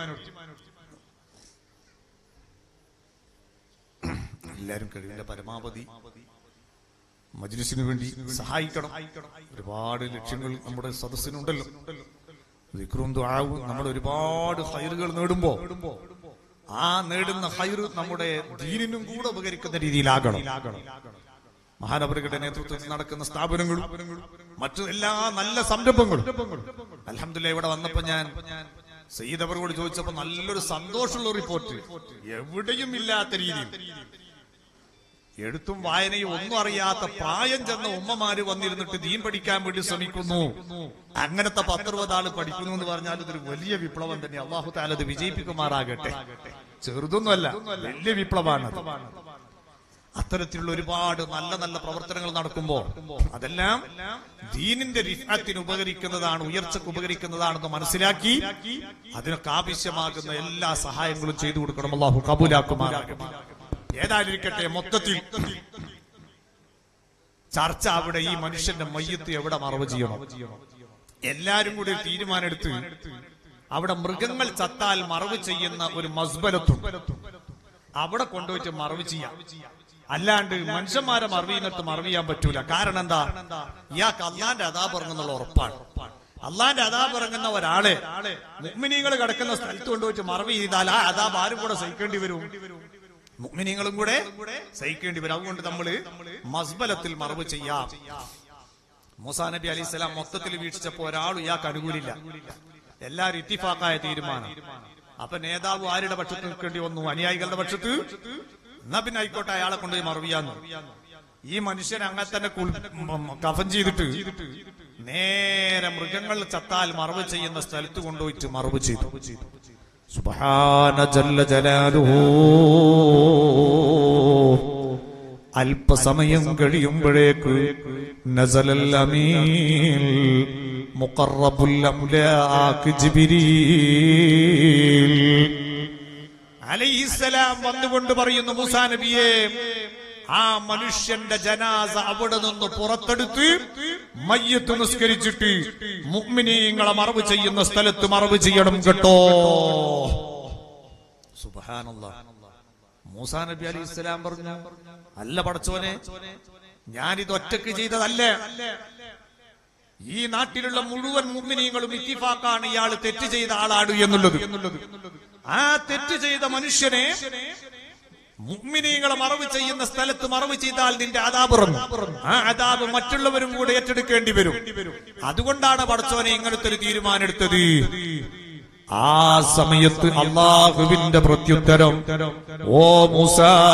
എല്ലാരും കഴിവിന്റെ പരമാവധി മജ്ലിസിന് വേണ്ടി സഹായിക്കണം ഒരുപാട് ലക്ഷ്യങ്ങൾ നമ്മുടെ സദസ്സിനുണ്ടല്ലോ വിക്രും ദുആവും നമ്മൾ ഒരുപാട് ഹൈറുകൾ നേടുമ്പോ ആ നേടുന്ന ഹൈറ് നമ്മുടെ ദീനിനും കൂടെ ഉപകരിക്കുന്ന രീതിയിലാകണം മഹാനവരുടെ നേതൃത്വത്തിൽ നടക്കുന്ന സ്ഥാപനങ്ങളും മറ്റു എല്ലാ നല്ല സംരംഭങ്ങളും അലഹമില്ല ഇവിടെ വന്നപ്പോ ഞാൻ സയ്യിദ് അവരോട് ചോദിച്ചപ്പോ നല്ലൊരു സന്തോഷമുള്ള റിപ്പോർട്ട് എവിടെയും ഇല്ലാത്ത രീതിയിൽ എഴുത്തും വായനയും ഒന്നും അറിയാത്ത പ്രായം ചെന്ന ഉമ്മമാര് വന്നിരുന്നിട്ട് ദീൻ പഠിക്കാൻ വേണ്ടി ശ്രമിക്കുന്നു അങ്ങനത്തെ പത്തറുപത് ആള് പഠിക്കുന്നു എന്ന് പറഞ്ഞാൽ ഇതൊരു വലിയ വിപ്ലവം തന്നെ അള്ളാഹു താല അത് വിജയിപ്പിക്കുമാറാകട്ടെ ചെറുതൊന്നുമല്ല വലിയ വിപ്ലവമാണ് അത്തരത്തിലുള്ള ഒരുപാട് നല്ല നല്ല പ്രവർത്തനങ്ങൾ നടക്കുമ്പോ അതെല്ലാം ദീനിന്റെ റിഫത്തിന് ഉപകരിക്കുന്നതാണ് ഉയർച്ചക്ക് ഉപകരിക്കുന്നതാണെന്ന് മനസ്സിലാക്കി അതിനൊക്കെ ആവശ്യമാകുന്ന എല്ലാ സഹായങ്ങളും ചെയ്തു കൊടുക്കണം അള്ളാഹു കബൂലാക്കുമാറാകട്ടെ ഏതായിരിക്കട്ടെ മൊത്തത്തിൽ ചർച്ച അവിടെ ഈ മനുഷ്യന്റെ മയ്യത്ത് എവിടെ മറവ് ചെയ്യണം എല്ലാരും കൂടി ഒരു തീരുമാനമെടുത്ത് അവിടെ മൃഗങ്ങൾ ചത്താൽ മറവ് ചെയ്യുന്ന ഒരു മസ്ബലത്തും അവിടെ കൊണ്ടുപോയിട്ട് മറവ് ചെയ്യാം അല്ലാണ്ട് മനുഷ്യന്മാരെ മറവ് ചെയ്യുന്നിട്ട് മറവ് ചെയ്യാൻ പറ്റൂല കാരണം എന്താ ഇയാൾക്ക് അള്ളാന്റെ അതാപ് ഇറങ്ങുന്നുള്ള ഉറപ്പാണ് അള്ളാന്റെ അതാപ് ഇറങ്ങുന്ന ഒരാളെ മുഗ്മിനികൾ കിടക്കുന്ന സ്ഥലത്ത് കൊണ്ടുപോയിട്ട് മറവ് ചെയ്താൽ ആ അതാപ് ആരും കൂടെ സഹിക്കേണ്ടി വരും മുഗ്മിനിങ്ങളും കൂടെ സഹിക്കേണ്ടി വരും അതുകൊണ്ട് നമ്മള് മസ്ബലത്തിൽ മറവ് ചെയ്യാം മൂസാ നബി അലൈഹി സ്വലാം മൊത്തത്തിൽ വീക്ഷിച്ചപ്പോ ഒരാളും ഇയാൾക്ക് അനുകൂലില്ല എല്ലാരും ഇത്തിഫാക്കായ തീരുമാനം അപ്പൊ നേതാവ് ആരുടെ പക്ഷത്ത് നിൽക്കേണ്ടി വന്നു അനുയായികളുടെ പക്ഷത്ത് എന്നാ പിന്നെ ആയിക്കോട്ടെ അയാളെ കൊണ്ടുപോയി മറവിയാന്ന് ഈ മനുഷ്യൻ അങ്ങനെ തന്നെ കുൾ- മ- മ- കഫൻ ചെയ്തിട്ട് നേരെ മൃഗങ്ങൾ ചത്താൽ മറവ് ചെയ്യുന്ന സ്ഥലത്ത് കൊണ്ടുപോയിട്ട് മറവ് ചെയ്തു സുബ്ഹാന ജല്ല ജലാലുഹു അല്പസമയം കഴിയുമ്പോഴേക്ക് നസലൽ അമീൻ മുഖറബുൽ അംലാക്ക് ജിബ്രീൽ അലൈഹിസ്സലാം വന്നുകൊണ്ട് പറയുന്നു മൂസാ നബിയെ ആ മനുഷ്യന്റെ ജനാസ അവിടെ നിന്ന് പുറത്തെടുത്ത് മയ്യത്ത് നിസ്കരിച്ചിട്ട് മുഗ്മിനീങ്ങളെ മറവ് ചെയ്യുന്ന സ്ഥലത്ത് മറവ് ചെയ്യണം കേട്ടോ സുബ്ഹാനല്ലാ മൂസാ നബി അലൈഹി ഇസ്ലാം പറഞ്ഞു അല്ല പടച്ചോനെ ഞാനിത് ഒറ്റക്ക് ചെയ്തതല്ല ഈ നാട്ടിലുള്ള മുഴുവൻ മുമ്മിനീങ്ങളും ഇത്തിഫാക്കാണ് ഇയാൾ തെറ്റ് ചെയ്ത ആളാണ് എന്നുള്ളത് ആ തെറ്റ് ചെയ്ത മനുഷ്യനെ മുഗ്മിനീങ്ങളെ മറവ് ചെയ്യുന്ന സ്ഥലത്ത് മറവ് ചെയ്താൽ നിന്റെ അതാപുറം ആ അതാപ് മറ്റുള്ളവരും കൂടെ ഏറ്റെടുക്കേണ്ടി വരും അതുകൊണ്ടാണ് പടച്ചോനെ ഇങ്ങനത്തെ ഒരു തീരുമാനം എടുത്തത് ആ സമയത്ത് അള്ളാഹുവിന്റെ പ്രത്യുത്തരം ഓ മൂസ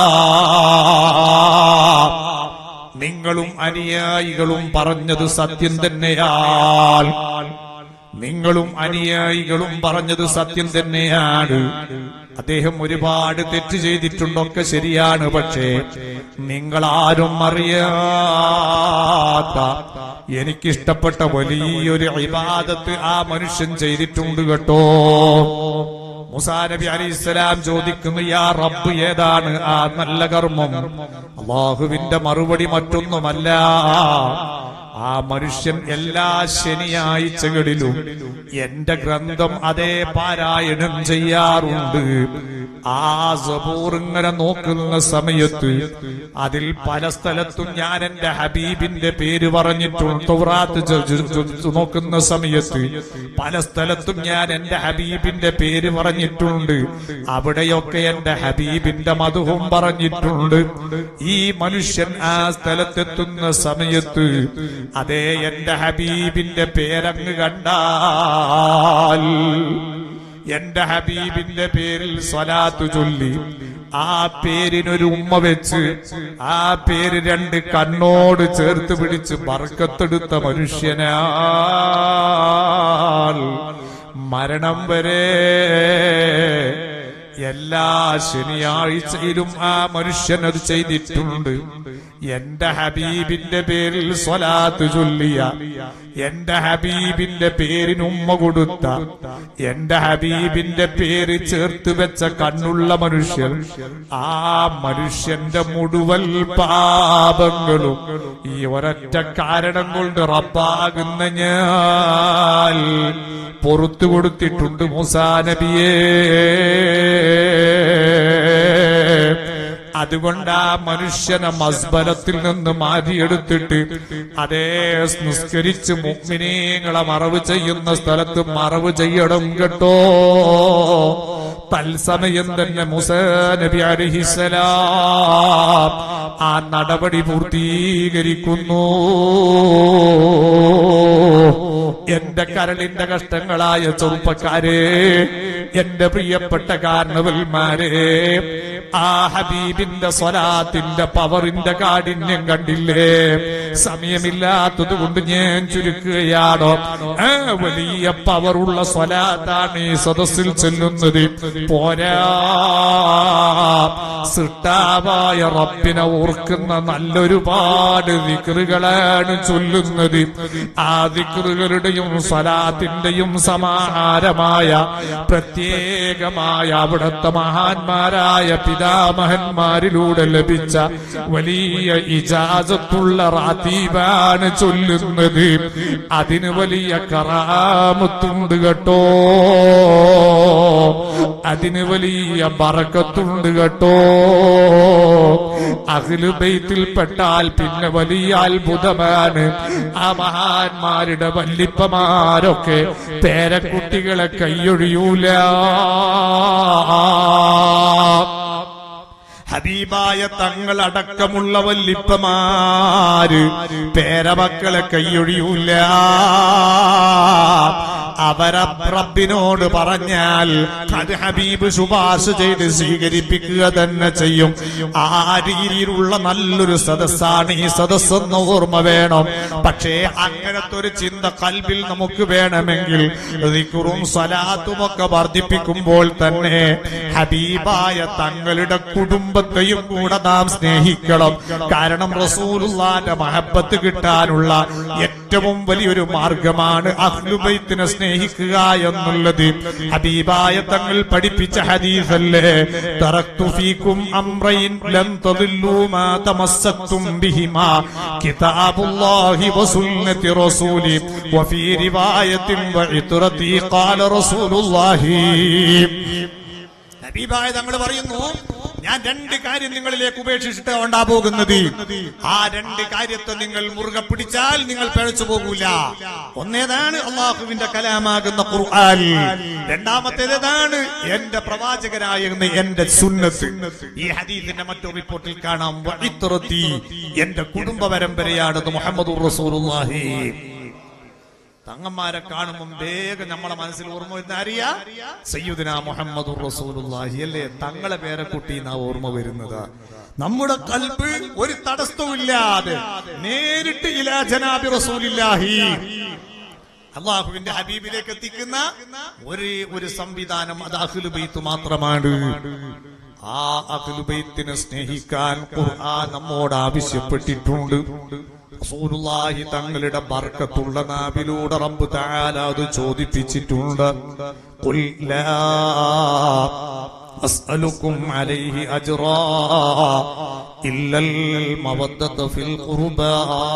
നിങ്ങളും അനുയായികളും പറഞ്ഞത് സത്യം തന്നെയാൽ നിങ്ങളും അനുയായികളും പറഞ്ഞത് സത്യം തന്നെയാണ് അദ്ദേഹം ഒരുപാട് തെറ്റ് ചെയ്തിട്ടുണ്ടൊക്കെ ശരിയാണ് പക്ഷേ നിങ്ങളാരും അറിയാത്ത എനിക്കിഷ്ടപ്പെട്ട വലിയൊരു ഇബാദത്ത് ആ മനുഷ്യൻ ചെയ്തിട്ടുണ്ട് കേട്ടോ മുസാ നബി അലൈഹി ഇസ്ലാം ചോദിക്കുന്നു യാ റബ്ബ് ഏതാണ് ആ നല്ല കർമ്മം അള്ളാഹുവിന്റെ മറുപടി മറ്റൊന്നുമല്ല ആ മനുഷ്യൻ എല്ലാ ശനിയാഴ്ചകളിലും എന്റെ ഗ്രന്ഥം അതേ പാരായണം ചെയ്യാറുണ്ട് ആ സബൂർ ഇങ്ങനെ നോക്കുന്ന സമയത്ത് അതിൽ പല സ്ഥലത്തും ഞാൻ എന്റെ ഹബീബിന്റെ പേര് പറഞ്ഞിട്ടുണ്ട് തൗറാത്ത് ച- ച- ച- നോക്കുന്ന സമയത്ത് പല സ്ഥലത്തും ഞാൻ എന്റെ ഹബീബിന്റെ പേര് പറഞ്ഞിട്ടുണ്ട് അവിടെയൊക്കെ എന്റെ ഹബീബിന്റെ മധുവും പറഞ്ഞിട്ടുണ്ട് ഈ മനുഷ്യൻ ആ സ്ഥലത്തെത്തുന്ന സമയത്ത് അതേ എന്റെ ഹബീബിന്റെ പേരങ്ങ് കണ്ടാൽ എന്റെ ഹബീബിന്റെ പേരിൽ സ്വലാത്തു ചൊല്ലി ആ പേരിനൊരു ഉമ്മ വെച്ച് ആ പേര് രണ്ട് കണ്ണോട് ചേർത്ത് പിടിച്ച് ബർക്കത്തെടുത്ത മനുഷ്യനാൽ മരണം വരെ എല്ലാ ശനിയാഴ്ചയിലും ആ മനുഷ്യൻ അത് ചെയ്തിട്ടുണ്ട് എന്റെ ഹബീബിന്റെ പേരിൽ സ്വലാത്ത് ചൊല്ലിയ എന്റെ ഹബീബിന്റെ പേരിന് ഉമ്മ കൊടുത്ത എന്റെ ഹബീബിന്റെ പേര് ചേർത്ത് വെച്ച കണ്ണുള്ള മനുഷ്യർ ആ മനുഷ്യന്റെ മുഴുവൻ പാപങ്ങളും ഈ ഒരൊറ്റ കാരണം കൊണ്ട് റബ്ബാകുന്ന ഞാൻ പുറത്തു കൊടുത്തിട്ടുണ്ട് മൂസാ നബിയേ അതുകൊണ്ട് ആ മനുഷ്യനെ മസ്ബലത്തിൽ നിന്ന് മാറ്റിയെടുത്തിട്ട് അതേ നിസ്കരിച്ച് മുഗ്മിനീങ്ങളെ മറവ് ചെയ്യുന്ന സ്ഥലത്ത് മറവ് ചെയ്യണം കേട്ടോ തത്സമയം തന്നെ മുസാ നബി അലിഹിസലാം ആ നടപടി പൂർത്തീകരിക്കുന്നു എന്റെ കരളിന്റെ കഷ്ടങ്ങളായ ചെറുപ്പക്കാരെ എന്റെ പ്രിയപ്പെട്ട കാരണവന്മാരെ ആ ഹബീബിന്റെ സ്വലാത്തിന്റെ പവറിന്റെ കാഠിന്യം കണ്ടില്ലേ സമയമില്ലാത്തത് കൊണ്ട് ഞാൻ ചുരുക്കുകയാണോ ആ വലിയ പവറുള്ള സ്വലാത്താണ് ഈ സദസ്സിൽ ചെല്ലുന്നത് പോരാ സൃഷ്ടാവായ റബ്ബിനെ ഓർക്കുന്ന നല്ലൊരുപാട് ദിക്റുകളാണ് ചൊല്ലുന്നത് ആ ദിക്റുകളുടെയും സ്വലാത്തിന്റെയും സമാഹാരമായ പ്രത്യേകമായ അവിടുത്തെ മഹാന്മാരായ പിതാമഹന്മാരിലൂടെ ലഭിച്ച വലിയ ഇജാസത്തുള്ള റാത്തീബാണ് ചൊല്ലുന്നത് അതിന് വലിയ കറാമത്തുണ്ട് കേട്ടോ അതിന് വലിയ ബറക്കത്തുണ്ട് കേട്ടോ അഖിലുബൈത്തിൽപ്പെട്ടാൽ പിന്നെ വലിയ അത്ഭുതമാണ് ആ മഹാന്മാരുടെ വല്ലിപ്പമാരൊക്കെ പേരക്കുട്ടികളെ കൈയൊഴിയൂല ഹബീബായ തങ്ങളടക്കമുള്ള വല്ലിപ്പമാര് പേരമക്കളെ കൈയൊഴിയൂല അവരെ റബ്ബിനോട് പറഞ്ഞാൽ അത് ഹബീബ് ശുപാർശ ചെയ്ത് സ്വീകരിപ്പിക്കുക തന്നെ ചെയ്യും ആ രീതിയിലുള്ള നല്ലൊരു സദസ്സാണ് ഈ സദസ്സെന്ന് ഓർമ്മ വേണം പക്ഷേ അങ്ങനത്തെ ഒരു ചിന്ത കൽബിൽ നമുക്ക് വേണമെങ്കിൽ ദിക്റും സ്വലാത്തും ഒക്കെ വർദ്ധിപ്പിക്കുമ്പോൾ തന്നെ ഹബീബായ തങ്ങളുടെ കുടുംബത്തെയും കൂടെ നാം സ്നേഹിക്കണം കാരണം റസൂലുള്ളാന്റെ മഹബത്ത് കിട്ടാനുള്ള ഏറ്റവും വലിയൊരു മാർഗമാണ് അഹ്ലുബൈത്തിനെ സ്നേഹിക്കുക എന്നുള്ളത് ഹബീബായ തങ്ങൾ പഠിപ്പിച്ച ഹദീസല്ലേ തറക്തു ഫീക്കും അംറൈൻ ലൻ തദില്ലു മാ തമസ്സക്തും ബിഹിമാ കിതാബുല്ലാഹി വസുന്നതി റസൂലി വഫീ റിവായത്തിൻ വഇത്രതി ഖാല റസൂലുള്ളാഹി ഹബീബായ തങ്ങൾ പറയുന്നു ഞാൻ രണ്ട് കാര്യം നിങ്ങളിലേക്ക് ഉപേക്ഷിച്ചിട്ട് ഉണ്ടാ പോകുന്നത് ആ രണ്ട് കാര്യത്തെ നിങ്ങൾ മുറുകെ പിടിച്ചാൽ നിങ്ങൾ പിഴച്ചു പോകൂല ഒന്നേതാണ് അള്ളാഹുവിന്റെ കലാമാകുന്ന ഖുർആൻ രണ്ടാമത്തേതാണ് എന്റെ പ്രവാചകനായിരുന്ന എന്റെ സുന്നത്ത് ഈ ഹദീസിന്റെ മറ്റൊരു റിപ്പോർട്ടിൽ കാണാം വഇത്രത്തി എന്റെ കുടുംബ പരമ്പരയാണെന്ന് മുഹമ്മദ് റസൂലുള്ളാഹി തങ്ങന്മാരെ കാണുമ്പോൾ വേഗം നമ്മളെ മനസ്സിൽ ഓർമ്മ വരുന്ന അറിയാ സയ്യുദിന മുഹമ്മദ് റസൂലുള്ളാഹി അല്ലേ തങ്ങളെ പേരക്കുട്ടി എന്നാ ഓർമ്മ വരുന്നത് നമ്മുടെ കൽബ് ഒരു തടസ്സവുമില്ലാതെ നേരിട്ട് ഇലാ ജനാബി റസൂലില്ലാഹി അള്ളാഹുവിന്റെ ഹബീബിലേക്ക് എത്തിക്കുന്ന ഒരേ ഒരു സംവിധാനം അത് അഖിലുബൈത്ത് മാത്രമാണ് ആ അഖിലുബൈത്തിനെ സ്നേഹിക്കാൻ ഖുർആൻ നമ്മോട് ആവശ്യപ്പെട്ടിട്ടുണ്ട് റസൂലുള്ളാഹി തങ്ങളുടെ ബർക്കത്തുള്ള നാവിലൂടെ റബ്ബ് തആല അത് ചോദിപ്പിച്ചിട്ടുണ്ട് ഖുൽ ലാ അസ്അലുക്കും അലൈഹി അജ്റാ ഇല്ലൽ മവദ്ദത ഫിൽ ഖുർബാ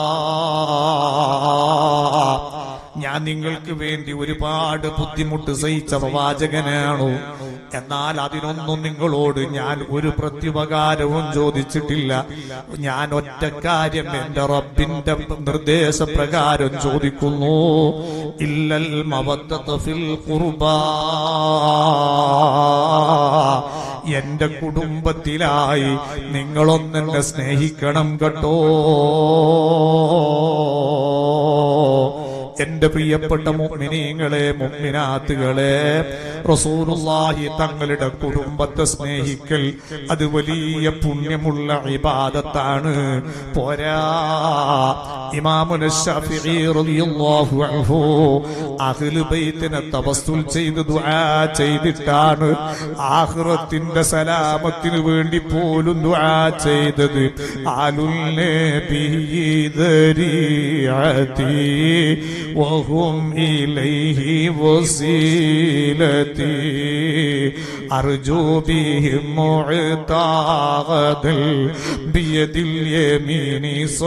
ഞാൻ നിങ്ങൾക്ക് വേണ്ടി ഒരുപാട് ബുദ്ധിമുട്ട് സഹിച്ച പ്രവാചകനാണു എന്നാൽ അതിനൊന്നും നിങ്ങളോട് ഞാൻ ഒരു പ്രത്യുപകാരവും ചോദിച്ചിട്ടില്ല ഞാൻ ഒറ്റ കാര്യം എന്റെ റബ്ബിന്റെ നിർദ്ദേശപ്രകാരം ചോദിക്കുന്നു ഇല്ലൽ മവദ്ദത ഫിൽ ഖുർബാ എന്റെ കുടുംബത്തിലായി നിങ്ങളൊന്നെന്നെ സ്നേഹിക്കണം കേട്ടോ എന്റെ പ്രിയപ്പെട്ട മുഅ്മിനീങ്ങളെ മുഅ്മിനാത്തുകളെ റസൂലുള്ളാഹി തങ്ങളുടെ കുടുംബത്തെ സ്നേഹിക്കൽ അത് വലിയ പുണ്യമുള്ള ഇബാദത്താണ് പോരാ ഇമാമുന ശാഫിഈ റളിയല്ലാഹു അൻഹു അഹ്ലു ബൈത്തിനെ തവസ്സുൽ ചെയ്ത് ദുആ ചെയ്തിട്ടാണ് ആഖിറത്തിന്റെ സലാമത്തിന് വേണ്ടി പോലും ദുആ ചെയ്തത് ആലുൽ നബി ദരിഅതി وهم إليه وسيلتي أرجو بهم معتقدا بيد اليمين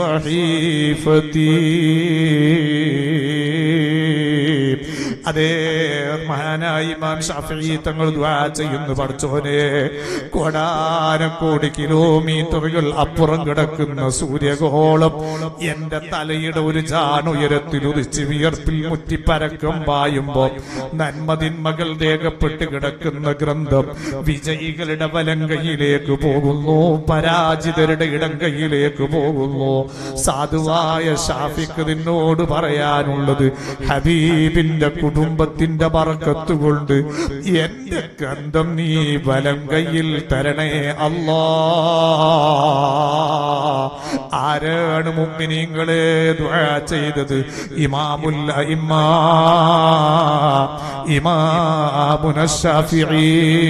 صحيفتي അതേ മഹാനായി ഇമാം ഷാഫി തങ്ങൾ ദ്വാ ചെയ്യുന്നു പഠിച്ചോനെ കോടാനക്കോടി കിലോമീറ്ററുകൾ അപ്പുറം കിടക്കുന്ന സൂര്യഗോളം എന്റെ തലയുടെ ഒരു ചാണുയരത്തിൽ ഉദിച്ച് വിയർപ്പിൽ മുറ്റി പരക്കം പായുമ്പോ നന്മതിന്മകൾ രേഖപ്പെട്ട് കിടക്കുന്ന ഗ്രന്ഥം വിജയികളുടെ വലം കൈയിലേക്ക് പോകുന്നു പരാജിതരുടെ ഇടം കൈയിലേക്ക് പോകുന്നു സാധുവായ ഷാഫിക്ക് നിന്നോട് പറയാനുള്ളത് ഹബീബിന്റെ കുടുംബത്തിന്റെ പറക്കത്തുകൊണ്ട് എന്റെ ഗന്ധം നീ വലം കയ്യിൽ തരണേ അല്ലാ ആരാണ് മുമ്മിനീങ്ങളെ ദുആ ചെയ്തത് ഇമാമുൽ ഇമാ ഇമാമുന ശാഫിഈ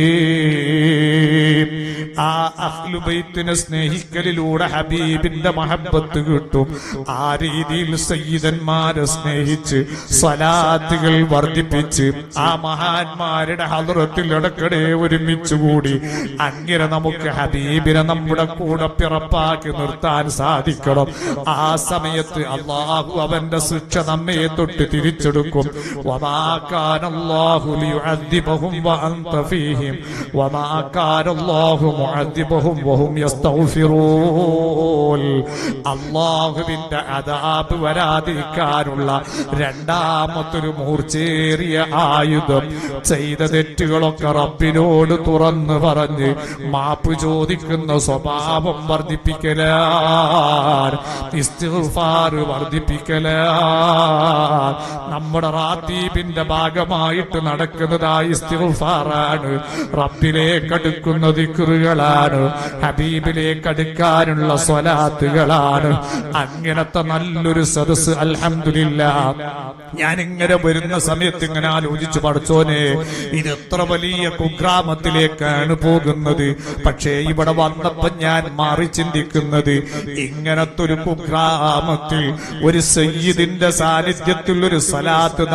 ആ അഹ്ലുബൈത്തിനെ സ്നേഹിക്കലിലൂടെ ഹബീബിന്റെ മഹബത്ത് കിട്ടും ആ രീതിയിൽ സയ്യിദന്മാരെ സ്നേഹിച്ച് സ്വലാത്തുകൾ വർദ്ധിപ്പിച്ച് ആ മഹാന്മാരുടെ ഹദ്റത്തിൽ ഇടക്കിടെ ഒരുമിച്ച് കൂടി അങ്ങനെ നമുക്ക് ഹബീബിനെ നമ്മുടെ കൂടെ പിറപ്പാക്കി നിർത്താൻ സാധിക്കണം ആ സമയത്ത് അള്ളാഹു അവന്റെ ശിക്ഷ നമ്മെ തൊട്ട് തിരിച്ചെടുക്കും വമാക്കാനല്ലാഹു ലിയുഅദ്ദിബഹും വഅൻത ഫീഹിം വമാക്കാനല്ലാഹു മുഅദ്ദിബഹും വഹും യസ്തഗ്ഫിറൂൻ അള്ളാഹുവിന്റെ അദാബ് വരാതിരിക്കാനുള്ള രണ്ടാമത്തൊരു മൂർച്ചേറിയ ആയുധം ചെയ്ത തെറ്റുകളൊക്കെ റബ്ബിനോട് തുറന്ന് പറഞ്ഞ് മാപ്പ് ചോദിക്കുന്ന സ്വഭാവം വർദ്ധിപ്പിക്കലാണ് ഇസ്തിഗ്ഫാർ വർദ്ധിപ്പിക്കലാണ് നമ്മുടെ റാത്തീബിന്റെ ഭാഗമായിട്ട് നടക്കുന്നതായി ഇസ്തിഗ്ഫാറാണ് റബ്ബിലേക്ക് അടുക്കുന്ന ദിക്റുകളാണ് ഹബീബിലേക്ക് അടുക്കാനുള്ള സ്വലാത്തുകളാണ് അങ്ങനത്തെ നല്ലൊരു സദസ് അൽഹംദുലില്ല ഞാൻ ഇങ്ങനെ വരുന്ന സമയത്ത് ഇങ്ങനെ ആലോചിച്ചു പഠിച്ചോനെ ഇത് എത്ര വലിയ കുഗ്രാമത്തിലേക്കാണ് പോകുന്നത് പക്ഷേ ഇവിടെ വന്നപ്പോ ഞാൻ മാറി ചിന്തിക്കുന്നത് ഇങ്ങനത്തെ ഒരു കുഗ്രാമത്തിൽ ഒരു സയ്യിദിന്റെ സാന്നിധ്യത്തിൽ ഒരു സലാത്ത്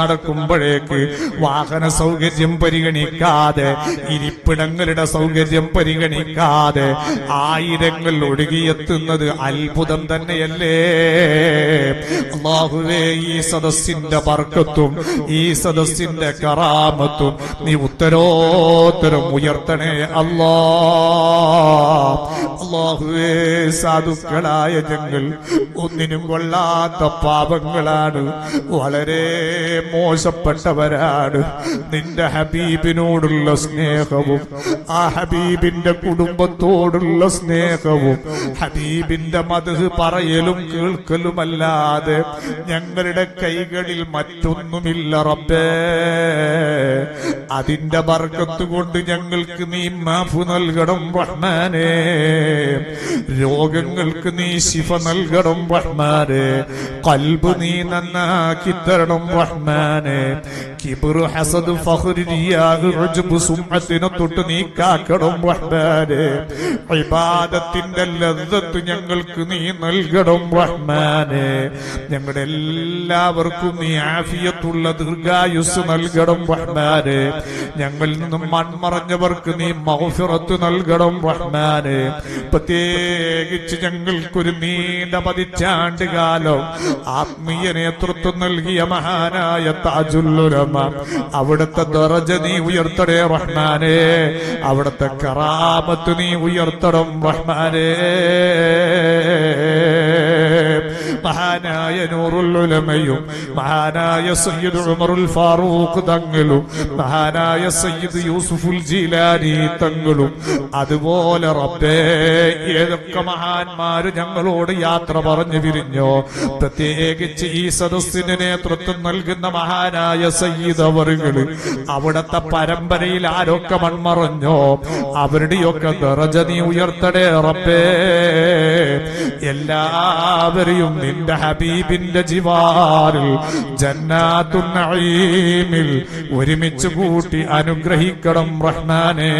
നടക്കുമ്പോഴേക്ക് വാഹന സൗകര്യം പരിഗണിക്കാതെ ഇരിപ്പിടങ്ങളുടെ സൗകര്യം പരിഗണിക്കാതെ പരിഗണിക്കാതെ ആയിരങ്ങൾ ഒഴുകിയെത്തുന്നത് അത്ഭുതം തന്നെയല്ലേ അള്ളാഹുവേ ഈ സദസ്സിന്റെ ബർക്കത്തും ഈ സദസ്സിന്റെ കറാമത്തും നീ ഉത്തരോത്തരം ഉയർത്തണേ അല്ലാ അള്ളാഹുവേ സാധുക്കളായ ഞങ്ങൾ ഒന്നിനും കൊള്ളാത്ത പാപങ്ങളാണ് വളരെ മോശപ്പെട്ടവരാണ് നിന്റെ ഹബീബിനോടുള്ള സ്നേഹവും ആ ഹബീബിന്റെ കുടുംബത്തോടുള്ള സ്നേഹവും ഹബീബിന്റെ മതഹ് പറയലും കേൾക്കലുമല്ലാതെ ഞങ്ങളുടെ കൈകളിൽ മറ്റൊന്നുമില്ല റബ്ബേ അതിന്റെ ബർക്കത്ത് കൊണ്ട് ഞങ്ങൾക്ക് നീ മാഫു നൽകണം റഹ്മാനെ രോഗങ്ങൾക്ക് നീ ശിഫ നൽകണം റഹ്മാനെ കൽബ് നീ നന്നാക്കി തരണം റഹ്മാനെ കിബിറു ഹസദ് ഫഖ്റ് റിയാഹ് ഉജ്ബ് സുംഅത്തിനെ തൊട്ട് നീ കാക്കണം റഹ്മാനെ ഇബാദത്തിന്റെ ലദ്ദത്ത് ഞങ്ങൾക്ക് നീ നൽകണം റഹ്മാനെ ഞങ്ങളുടെ എല്ലാവർക്കും നീ ആഫിയത്തുള്ള ദീർഘായുസ് നൽകണം റഹ്മാനെ ഞങ്ങളിൽ നിന്നും മൺമറഞ്ഞവർക്ക് നീ മൗഫിറത്ത് നൽകണം റഹ്മാനെ പ്രത്യേകിച്ച് ഞങ്ങൾക്കൊരു നീണ്ട പതിറ്റാണ്ട് കാലം ആത്മീയ നേതൃത്വം നൽകിയ മഹാനായ താജുല്ലുലമ അവിടുത്തെ ദറജ നീ ഉയർത്തടേ റഹ്മാനെ അവിടുത്തെ കറാമത്ത് നീ ഉയർത്തണം റഹ്മാനെ മഹാനായ നൂറുൽ ഉലമയും മഹാനായ സയ്യിദ് ഉമറുൽ ഫാറൂഖ് തങ്ങളും മഹാനായ സയ്യിദ് യൂസുഫുൽ ജീലാനി തങ്ങളും അതുപോലെ റബ്ബേ ഏതൊക്കെ മഹാന്മാര് ഞങ്ങളോട് യാത്ര പറഞ്ഞു പിരിഞ്ഞോ പ്രത്യേകിച്ച് ഈ സദസ്സിന് നേതൃത്വം നൽകുന്ന മഹാനായ സയ്യിദ് അവറുകള് അവിടത്തെ പരമ്പരയിൽ ആരൊക്കെ മൺമറഞ്ഞോ അവരുടെയൊക്കെ ദറജ നീ ഉയർത്തടേ റബ്ബേ എല്ലാവരെയും നിന്റെ ഹബീബിന്റെ ജിവാറിൽ ജന്നാത്തുൻ നഈമിൽ ഒരുമിച്ച് കൂട്ടി അനുഗ്രഹിക്കണം റഹ്മാനേ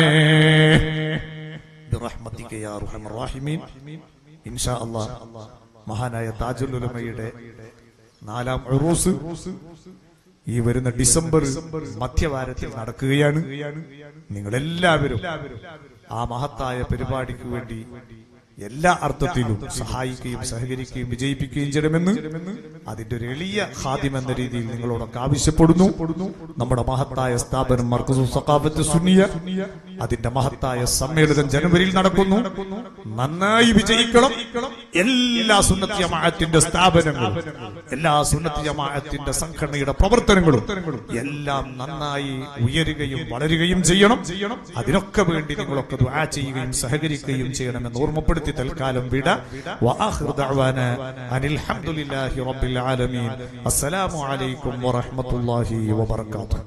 برحمتك يا ارحم الراحمين ان شاء الله മഹാനായ താജുൽ ഉലമയുടെ നാലാം ഉറൂസ് ഈ വരുന്ന ഡിസംബർ മധ്യവാരത്തിൽ നടക്കുകയാണ് നിങ്ങളെല്ലാവരും ആ മഹത്തായ പരിപാടിക്ക് വേണ്ടി എല്ലാ അർത്ഥത്തിലും സഹായിക്കുകയും സഹകരിക്കുകയും വിജയിപ്പിക്കുകയും ചെയ്യണമെന്ന് അതിന്റെ ഒരു എളിയ ഹാദ്യം എന്ന രീതിയിൽ നിങ്ങളോടൊക്കെ ആവശ്യപ്പെടുന്നു നമ്മുടെ മഹത്തായ സ്ഥാപനം മർക്കസു സഖാഫത്ത് സുന്നിയ അതിന്റെ മഹത്തായ സമ്മേളനം ജനുവരിയിൽ നടക്കുന്നു നന്നായി വിജയിക്കണം എല്ലാ സുന്നത്തി ജമാഅത്തിന്റെ സ്ഥാപനങ്ങളും എല്ലാ സുന്നത്തി ജമാഅത്തിന്റെ സംഘടനയുടെ പ്രവർത്തനങ്ങളും എല്ലാം നന്നായി ഉയരുകയും വളരുകയും ചെയ്യണം അതിനൊക്കെ വേണ്ടി നിങ്ങളൊക്കെ ദുആ ചെയ്യുകയും സഹകരിക്കുകയും ചെയ്യണമെന്ന് ഓർമ്മപ്പെടുത്തി തൽക്കാലം വിട വആഖിറു ദഅവാന അനിൽ ഹംദുലില്ലാഹി റബ്ബിൽ ആലമീൻ അസ്സലാമു അലൈക്കും വറഹ്മത്തുള്ളാഹി വബറകാതുഹു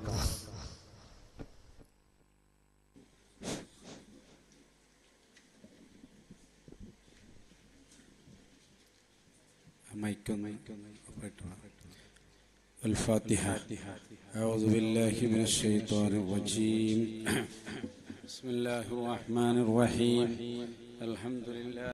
مايكون الفاتحة أعوذ بالله من الشيطان الرجيم بسم الله الرحمن الرحيم الحمد لله